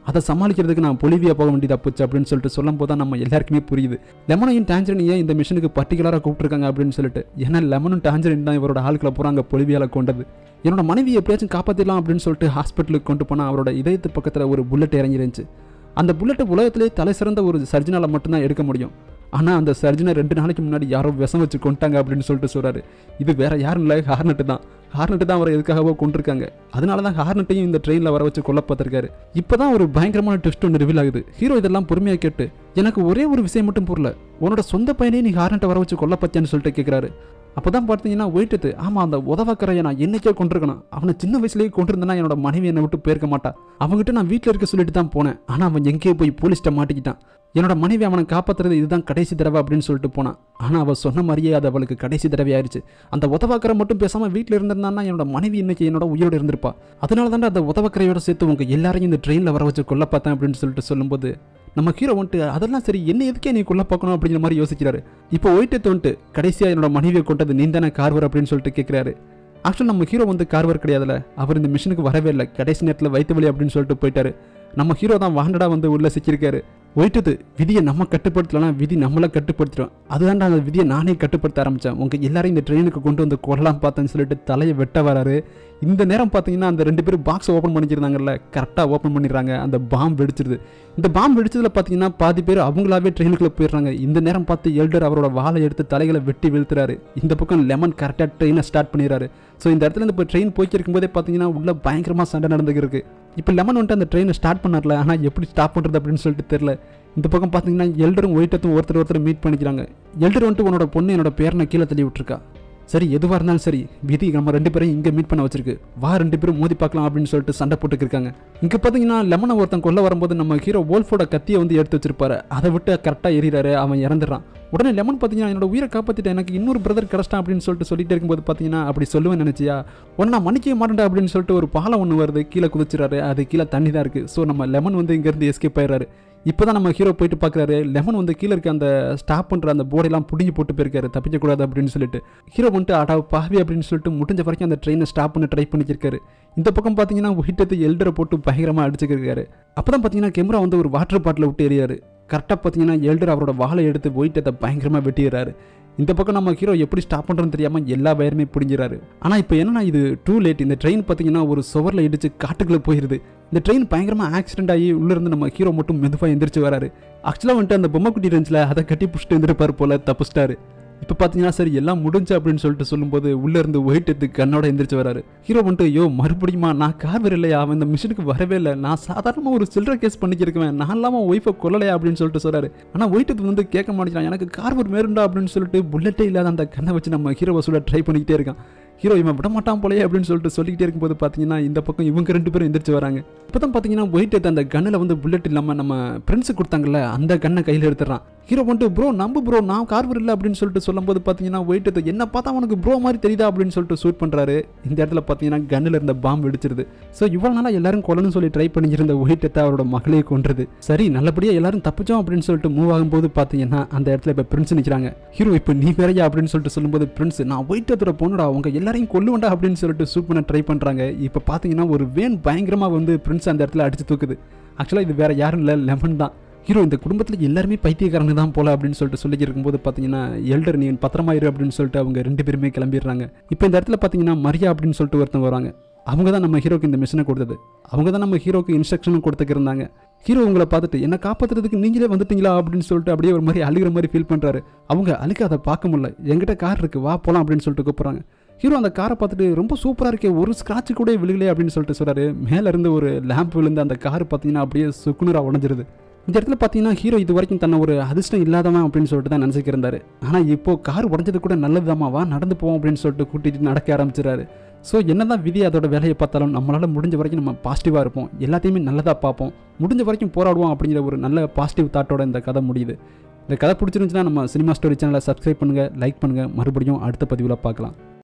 அதை சமாளிக்கிறதுக்கு நான் பொலிவியா போக வேண்டியதா போச்சு அப்படின்னு சொல்லிட்டு சொல்லும் போது தான் நம்ம எல்லாருக்குமே புரியுது லெமனையும் டேஞ்சரின் ஏன் இந்த மிஷனுக்கு பர்டிகுலராக கூப்பிட்டுருக்காங்க அப்படின்னு சொல்லிட்டு ஏன்னா லெமனும் டேஞ்சரின் தான் இவரோட ஆட்களை போகிறாங்க பொலிவியால கொண்டது என்னோட மனைவி எப்படியாச்சும் காப்பாற்றிடலாம் அப்படின்னு சொல்லிட்டு ஹாஸ்பிட்டலுக்கு கொண்டு போனால் அவரோட இதயத்து பக்கத்தில் ஒரு புல்லட் இறங்கிருந்துச்சு அந்த புல்லட்டை உலகத்திலே தலை சிறந்த ஒரு சர்ஜனால் மட்டும்தான் எடுக்க முடியும் ஆனால் அந்த சர்ஜனை ரெண்டு நாளைக்கு முன்னாடி யாரோ விஷம் வச்சு கொண்டாங்க அப்படின்னு சொல்லிட்டு சொல்கிறாரு இது வேற யாரும் இல்லை ஹார்னட்டு தான் ஹார்னட்டு தான் அவரை எதுக்காகவோ கொண்டிருக்காங்க அதனால தான் ஹார்னட்டையும் இந்த ட்ரெயினில் வர வச்சு கொல்ல பார்த்துருக்காரு இப்போ தான் ஒரு பயங்கரமான ட்விஸ்ட் ஒன்று ரிவீல் ஆகுது ஹீரோ இதெல்லாம் பொறுமையாக கேட்டு எனக்கு ஒரே ஒரு விஷயம் மட்டும் புரியல உன்னோட சொந்த பையனே நீ ஹார்னட்டை வர வச்சு கொல்ல பார்த்தியான்னு சொல்லிட்டு கேட்குறாரு அப்போ தான் பார்த்தீங்கன்னா வெயிட்டது ஆமாம் அந்த உதவக்கரையை நான் என்னைக்கே கொண்டிருக்கணும் அவனை சின்ன வயசுலேயே கொண்டிருந்தேன்னா என்னோட மனைவி என்னை விட்டு போயிருக்க மாட்டா அவங்ககிட்ட நான் வீட்டில் இருக்க சொல்லிட்டு தான் போனேன் ஆனால் அவன் எங்கேயோ போய் போலீஸ்ட்ட மாட்டிக்கிட்டான் என்னோட மனைவி அவனை காப்பாற்றுறது இதுதான் கடைசி தடவை அப்படின்னு சொல்லிட்டு போனான் ஆனால் அவள் சொன்ன மாதிரியே அது அவளுக்கு கடைசி தடவை ஆயிடுச்சு அந்த உதவாக்கரை மட்டும் பேசாமல் வீட்டில் இருந்திருந்தான்னா என்னோட மனைவி இன்னைக்கு என்னோட உயிரோடு இருந்திருப்பா அதனால தான் அந்த உதவக்கரையோட சேர்த்து உங்க எல்லாரையும் இந்த ட்ரெயினில் வர வச்சு கொல்ல பார்த்தேன் அப்படின்னு சொல்லிட்டு சொல்லும்போது நம்ம ஹீரோ வந்துட்டு அதெல்லாம் சரி என்ன எதுக்கே நீ கொல்ல பார்க்கணும் அப்படிங்கிற மாதிரி யோசிக்கிறாரு இப்போ ஒயிட்டு தோன்ட்டு கடைசியாக என்னோட மனைவியை கொண்டது நீ தானே கார்வர் அப்படின்னு சொல்லிட்டு கேட்குறாரு ஆக்சுவல் நம்ம ஹீரோ வந்து கார்வர் கிடையாதுல அவர் இந்த மிஷனுக்கு வரவே இல்லை கடைசி நேரத்தில் வைத்த வழி அப்படின்னு சொல்லிட்டு போயிட்டாரு நம்ம ஹீரோ தான் வாண்டடா வந்து உள்ள சிக்கியிருக்காரு ஒயிட்டது விதியை நம்ம கட்டுப்படுத்தலாம் விதி நம்மளை கட்டுப்படுத்திடும் அதுதான்டா அந்த விதியை நானே கட்டுப்படுத்த ஆரம்பித்தேன் உங்கள் எல்லாரையும் இந்த ட்ரெயினுக்கு கொண்டு வந்து கொல்லலாம் பார்த்தேன்னு சொல்லிட்டு தலையை வெட்ட வராரு இந்த நேரம் பார்த்தீங்கன்னா அந்த ரெண்டு பேரும் பாக்ஸ் ஓப்பன் பண்ணிச்சிருந்தாங்கல்ல கரெக்டாக ஓப்பன் பண்ணிடுறாங்க அந்த பாம் வெடிச்சிருது இந்த பாம் வெடிச்சதுல பார்த்தீங்கன்னா பாதி பேர் அவங்களாவே ட்ரெயினுக்குள்ளே போயிடுறாங்க இந்த நேரம் பார்த்து எல்டர் அவரோட வாழை எடுத்து தலைகளை வெட்டி வீழ்த்துறாரு இந்த பக்கம் லெமன் கரெக்டாக ட்ரெயினை ஸ்டார்ட் பண்ணிடுறாரு ஸோ இந்த இடத்துல இருந்து இப்போ ட்ரெயின் போய்க்கு இருக்கும்போதே பார்த்தீங்கன்னா உள்ள பயங்கரமாக சண்டை நடந்துருக்கு இப்போ லெமன் வந்துட்டு அந்த ட்ரெயினை ஸ்டார்ட் பண்ணார்ல ஆனால் எப்படி ஸ்டாப் பண்ணுறது அப்படின்னு சொல்லிட்டு தெரில இந்த பக்கம் பார்த்தீங்கன்னா எல்டரும் ஒயிட்டத்தும் ஒருத்தர் ஒருத்தர் மீட் பண்ணிக்கிறாங்க எல்டர் வந்துட்டு உன்னோட பொண்ணு என்னோட பேரனை கீழே தள்ளி விட்டுருக்கா சரி எதுவாக இருந்தாலும் சரி விதி நம்ம ரெண்டு பேரும் இங்கே மீட் பண்ண வச்சிருக்கு வா ரெண்டு பேரும் மோதி பார்க்கலாம் அப்படின்னு சொல்லிட்டு சண்டை போட்டுக்கிருக்காங்க இங்கே பார்த்தீங்கன்னா லெமனை ஒருத்தன் கொல்ல வரும்போது நம்ம ஹீரோவோல்ஃபோட கத்தியை வந்து எடுத்து வச்சிருப்பாரு அதை விட்டு கரெக்டாக எறிகிறாரு அவன் இறந்துடுறான் உடனே லெமன் பார்த்தீங்கன்னா என்னோட உயிரை காப்பாற்றிட்டு எனக்கு இன்னொரு பிரதர் கிடச்சிட்டான் அப்படின்னு சொல்லிட்டு சொல்லிட்டு இருக்கும்போது பார்த்தீங்கன்னா அப்படி சொல்லுவேன் நினச்சியா உடனே நான் மன்னிக்கவே மாட்டேன் அப்படின்னு சொல்லிட்டு ஒரு பாலம் ஒன்று வருது கீழே குதிச்சிறாரு அது கீழே தண்ணி தான் இருக்குது ஸோ நம்ம லெமன் வந்து இங்கேருந்து எஸ்கேப் ஆயிடுறாரு இப்போ தான் நம்ம ஹீரோ போயிட்டு பார்க்குறாரு லெமன் வந்து கீழே இருக்க அந்த ஸ்டாப் பண்ணுற அந்த போர்டெல்லாம் பிடிங்கி போட்டு போயிருக்காரு தப்பிக்கக்கூடாது அப்படின்னு சொல்லிட்டு ஹீரோ வந்துட்டு அடா பாவி அப்படின்னு சொல்லிட்டு முடிஞ்ச வரைக்கும் அந்த ட்ரெயினை ஸ்டாப் பண்ண ட்ரை பண்ணிக்கிருக்காரு இந்த பக்கம் பார்த்தீங்கன்னா ஹிட்டத்து எல்டரை போட்டு பயங்கரமாக அடிச்சுக்கிருக்காரு அப்போ தான் பார்த்தீங்கன்னா கேமரா வந்து ஒரு வாட்டர் பாட்டில் விட்டு எறியாரு கரெக்டாக பார்த்தீங்கன்னா எல்டர் அவரோட வாழை எடுத்து ஒயிட்டத்தை பயங்கரமாக வெட்டிடுறாரு இந்த பக்கம் நம்ம ஹீரோ எப்படி ஸ்டாப் பண்ணுறோன்னு தெரியாமல் எல்லா வயருமே பிடிங்கிறாரு ஆனால் இப்போ என்னன்னா இது டூ லேட் இந்த ட்ரெயின் பார்த்தீங்கன்னா ஒரு சுவரில் இடிச்சு காட்டுக்குள்ளே போயிருது இந்த ட்ரெயின் பயங்கரமாக ஆக்சிடென்ட் ஆகி உள்ளேருந்து நம்ம ஹீரோ மட்டும் மெதுவாக எந்திரிச்சு வராரு ஆக்சுவலாக வந்துட்டு அந்த பொம்மை குட்டி இருந்துச்சுல அதை கட்டி பிடிச்சிட்டு இருந்திருப்பார் போல தப்பிச்சிட்டாரு இப்போ பார்த்தீங்கன்னா சரி எல்லாம் முடிஞ்சு அப்படின்னு சொல்லிட்டு சொல்லும்போது உள்ளே இருந்து ஒயிட் எடுத்து கண்ணோட எந்திரிச்சு வராரு ஹீரோ வந்துட்டு ஐயோ மறுபடியுமா நான் கார்வர் இல்லையா அவன் இந்த மிஷினுக்கு வரவே இல்லை நான் சாதாரணமாக ஒரு சில்லற கேஸ் பண்ணிக்கிருக்கேன் நான் இல்லாமல் ஒய்ஃபை கொல்லலையா அப்படின்னு சொல்லிட்டு சொல்றாரு ஆனால் ஒயிட் வந்து கேட்க மாட்டேங்கிறான் எனக்கு கார்வர் மேருண்டா அப்படின்னு சொல்லிட்டு புல்லட்டே இல்லாத அந்த கண்ணை வச்சு நம்ம ஹீரோவை சொல்ல ட்ரை பண்ணிக்கிட்டே இருக்கான் ஹீரோ இவன் விட மாட்டான் போலயே அப்படின்னு சொல்லிட்டு சொல்லிக்கிட்டே இருக்கும்போது பார்த்தீங்கன்னா இந்த பக்கம் இவங்க ரெண்டு பேரும் எந்திரிச்சு வராங்க இப்போ தான் பார்த்தீங்கன்னா ஒயிட் எடுத்து அந்த கண்ணில் வந்து புல்லட் இல்லாமல் நம்ம பிரின்ஸு கொடுத்தாங்கல்ல அந்த கண்ணை கையில் எடுத்துறான் ஹீரோ வந்துட்டு ப்ரோ நம்பு ப்ரோ நான் கார்வர் இல்லை அப்படின்னு சொல்லிட்டு சொல்லும்போது பார்த்தீங்கன்னா ஒயிட் எடுத்து என்ன பார்த்தா உனக்கு ப்ரோ மாதிரி தெரியுதா அப்படின்னு சொல்லிட்டு ஷூட் பண்ணுறாரு இந்த இடத்துல பார்த்தீங்கன்னா கண்ணில் இருந்த பாம்பு வெடிச்சிருது ஸோ இவ்வளோ நாளாக எல்லாரும் கொல்லணும்னு சொல்லி ட்ரை பண்ணியிருந்த ஒயிட் எடுத்து அவரோட மகளையை கொன்றது சரி நல்லபடியாக எல்லாரும் தப்பிச்சோம் அப்படின்னு சொல்லிட்டு மூவ் ஆகும்போது பார்த்தீங்கன்னா அந்த இடத்துல இப்போ பிரின்ஸ் நிற்கிறாங்க ஹீரோ இப்போ நீ வேறையா அப்படின்னு சொல்லிட்டு சொல்லும்போது பிரின்ஸ் நான் ஒயிட் எடுத்துற பொண்ணுடா அவங்க எல்லாரையும் கொல்லுவேண்டா அப்படின்னு சொல்லிட்டு ஷூட் பண்ண ட்ரை பண்ணுறாங்க இப்போ பார்த்தீங்கன்னா ஒரு வேன் பயங்கரமாக வந்து பிரின்ஸ் அந்த இடத்துல அடிச்சு தூக்குது ஆக்சுவலாக இது வேற யாரும் இல்லை லெமன் தான் ஹீரோ இந்த குடும்பத்தில் எல்லாருமே பைத்தியக்காரங்க தான் போல அப்படின்னு சொல்லிட்டு சொல்லி இருக்கும்போது பார்த்தீங்கன்னா எல்டர் நீ பத்திரமா இரு அப்படின்னு சொல்லிட்டு அவங்க ரெண்டு பேருமே கிளம்பிடுறாங்க இப்போ இந்த இடத்துல பார்த்தீங்கன்னா மரியா அப்படின்னு சொல்லிட்டு ஒருத்தவங்க வராங்க அவங்க தான் நம்ம ஹீரோக்கு இந்த மிஷனை கொடுத்தது அவங்க தான் நம்ம ஹீரோக்கு இன்ஸ்ட்ரக்ஷனும் கொடுத்துக்கிருந்தாங்க ஹீரோ உங்களை பார்த்துட்டு என்ன காப்பாற்றுறதுக்கு நீங்களே வந்துட்டீங்களா அப்படின்னு சொல்லிட்டு அப்படியே ஒரு மாதிரி அழுகிற மாதிரி ஃபீல் பண்ணுறாரு அவங்க அழுக்க அதை பார்க்க முடியல என்கிட்ட கார் இருக்குது வா போகலாம் அப்படின்னு சொல்லிட்டு கூப்பிட்றாங்க ஹீரோ அந்த காரை பார்த்துட்டு ரொம்ப சூப்பராக இருக்கே ஒரு ஸ்க்ராட்ச் கூட விழுகலையே அப்படின்னு சொல்லிட்டு சொல்கிறாரு மேலே இருந்து ஒரு லேம்ப் விழுந்து அந்த கார் பார்த்தீங்கன்னா அப்படியே சுக்குநூறாக உடஞ்சிருது இந்த இடத்துல பார்த்தீங்கன்னா ஹீரோ இது வரைக்கும் தன்னை ஒரு அதிர்ஷ்டம் இல்லாதவன் அப்படின்னு சொல்லிட்டு தான் நினச்சிக்கிருந்தாரு ஆனால் இப்போ கார் உடஞ்சது கூட நல்லதுதாம்மா வா நடந்து போவோம் அப்படின்னு சொல்லிட்டு கூட்டிகிட்டு நடக்க ஆரம்பிச்சிடறாரு ஸோ என்னதான் விதி அதோட வேலையை பார்த்தாலும் நம்மளால் முடிஞ்ச வரைக்கும் நம்ம பாசிட்டிவாக இருப்போம் எல்லாத்தையுமே நல்லதாக பார்ப்போம் முடிஞ்ச வரைக்கும் போராடுவோம் அப்படிங்கிற ஒரு நல்ல பாசிட்டிவ் தாட்டோட இந்த கதை முடியுது இந்த கதை பிடிச்சிருந்துச்சுன்னா நம்ம சினிமா ஸ்டோரி சேனலை சப்ஸ்கிரைப் பண்ணுங்கள் லைக் பண்ணுங்கள் மறுபடியும் அடுத்த பதிவில் பார்க்கலாம்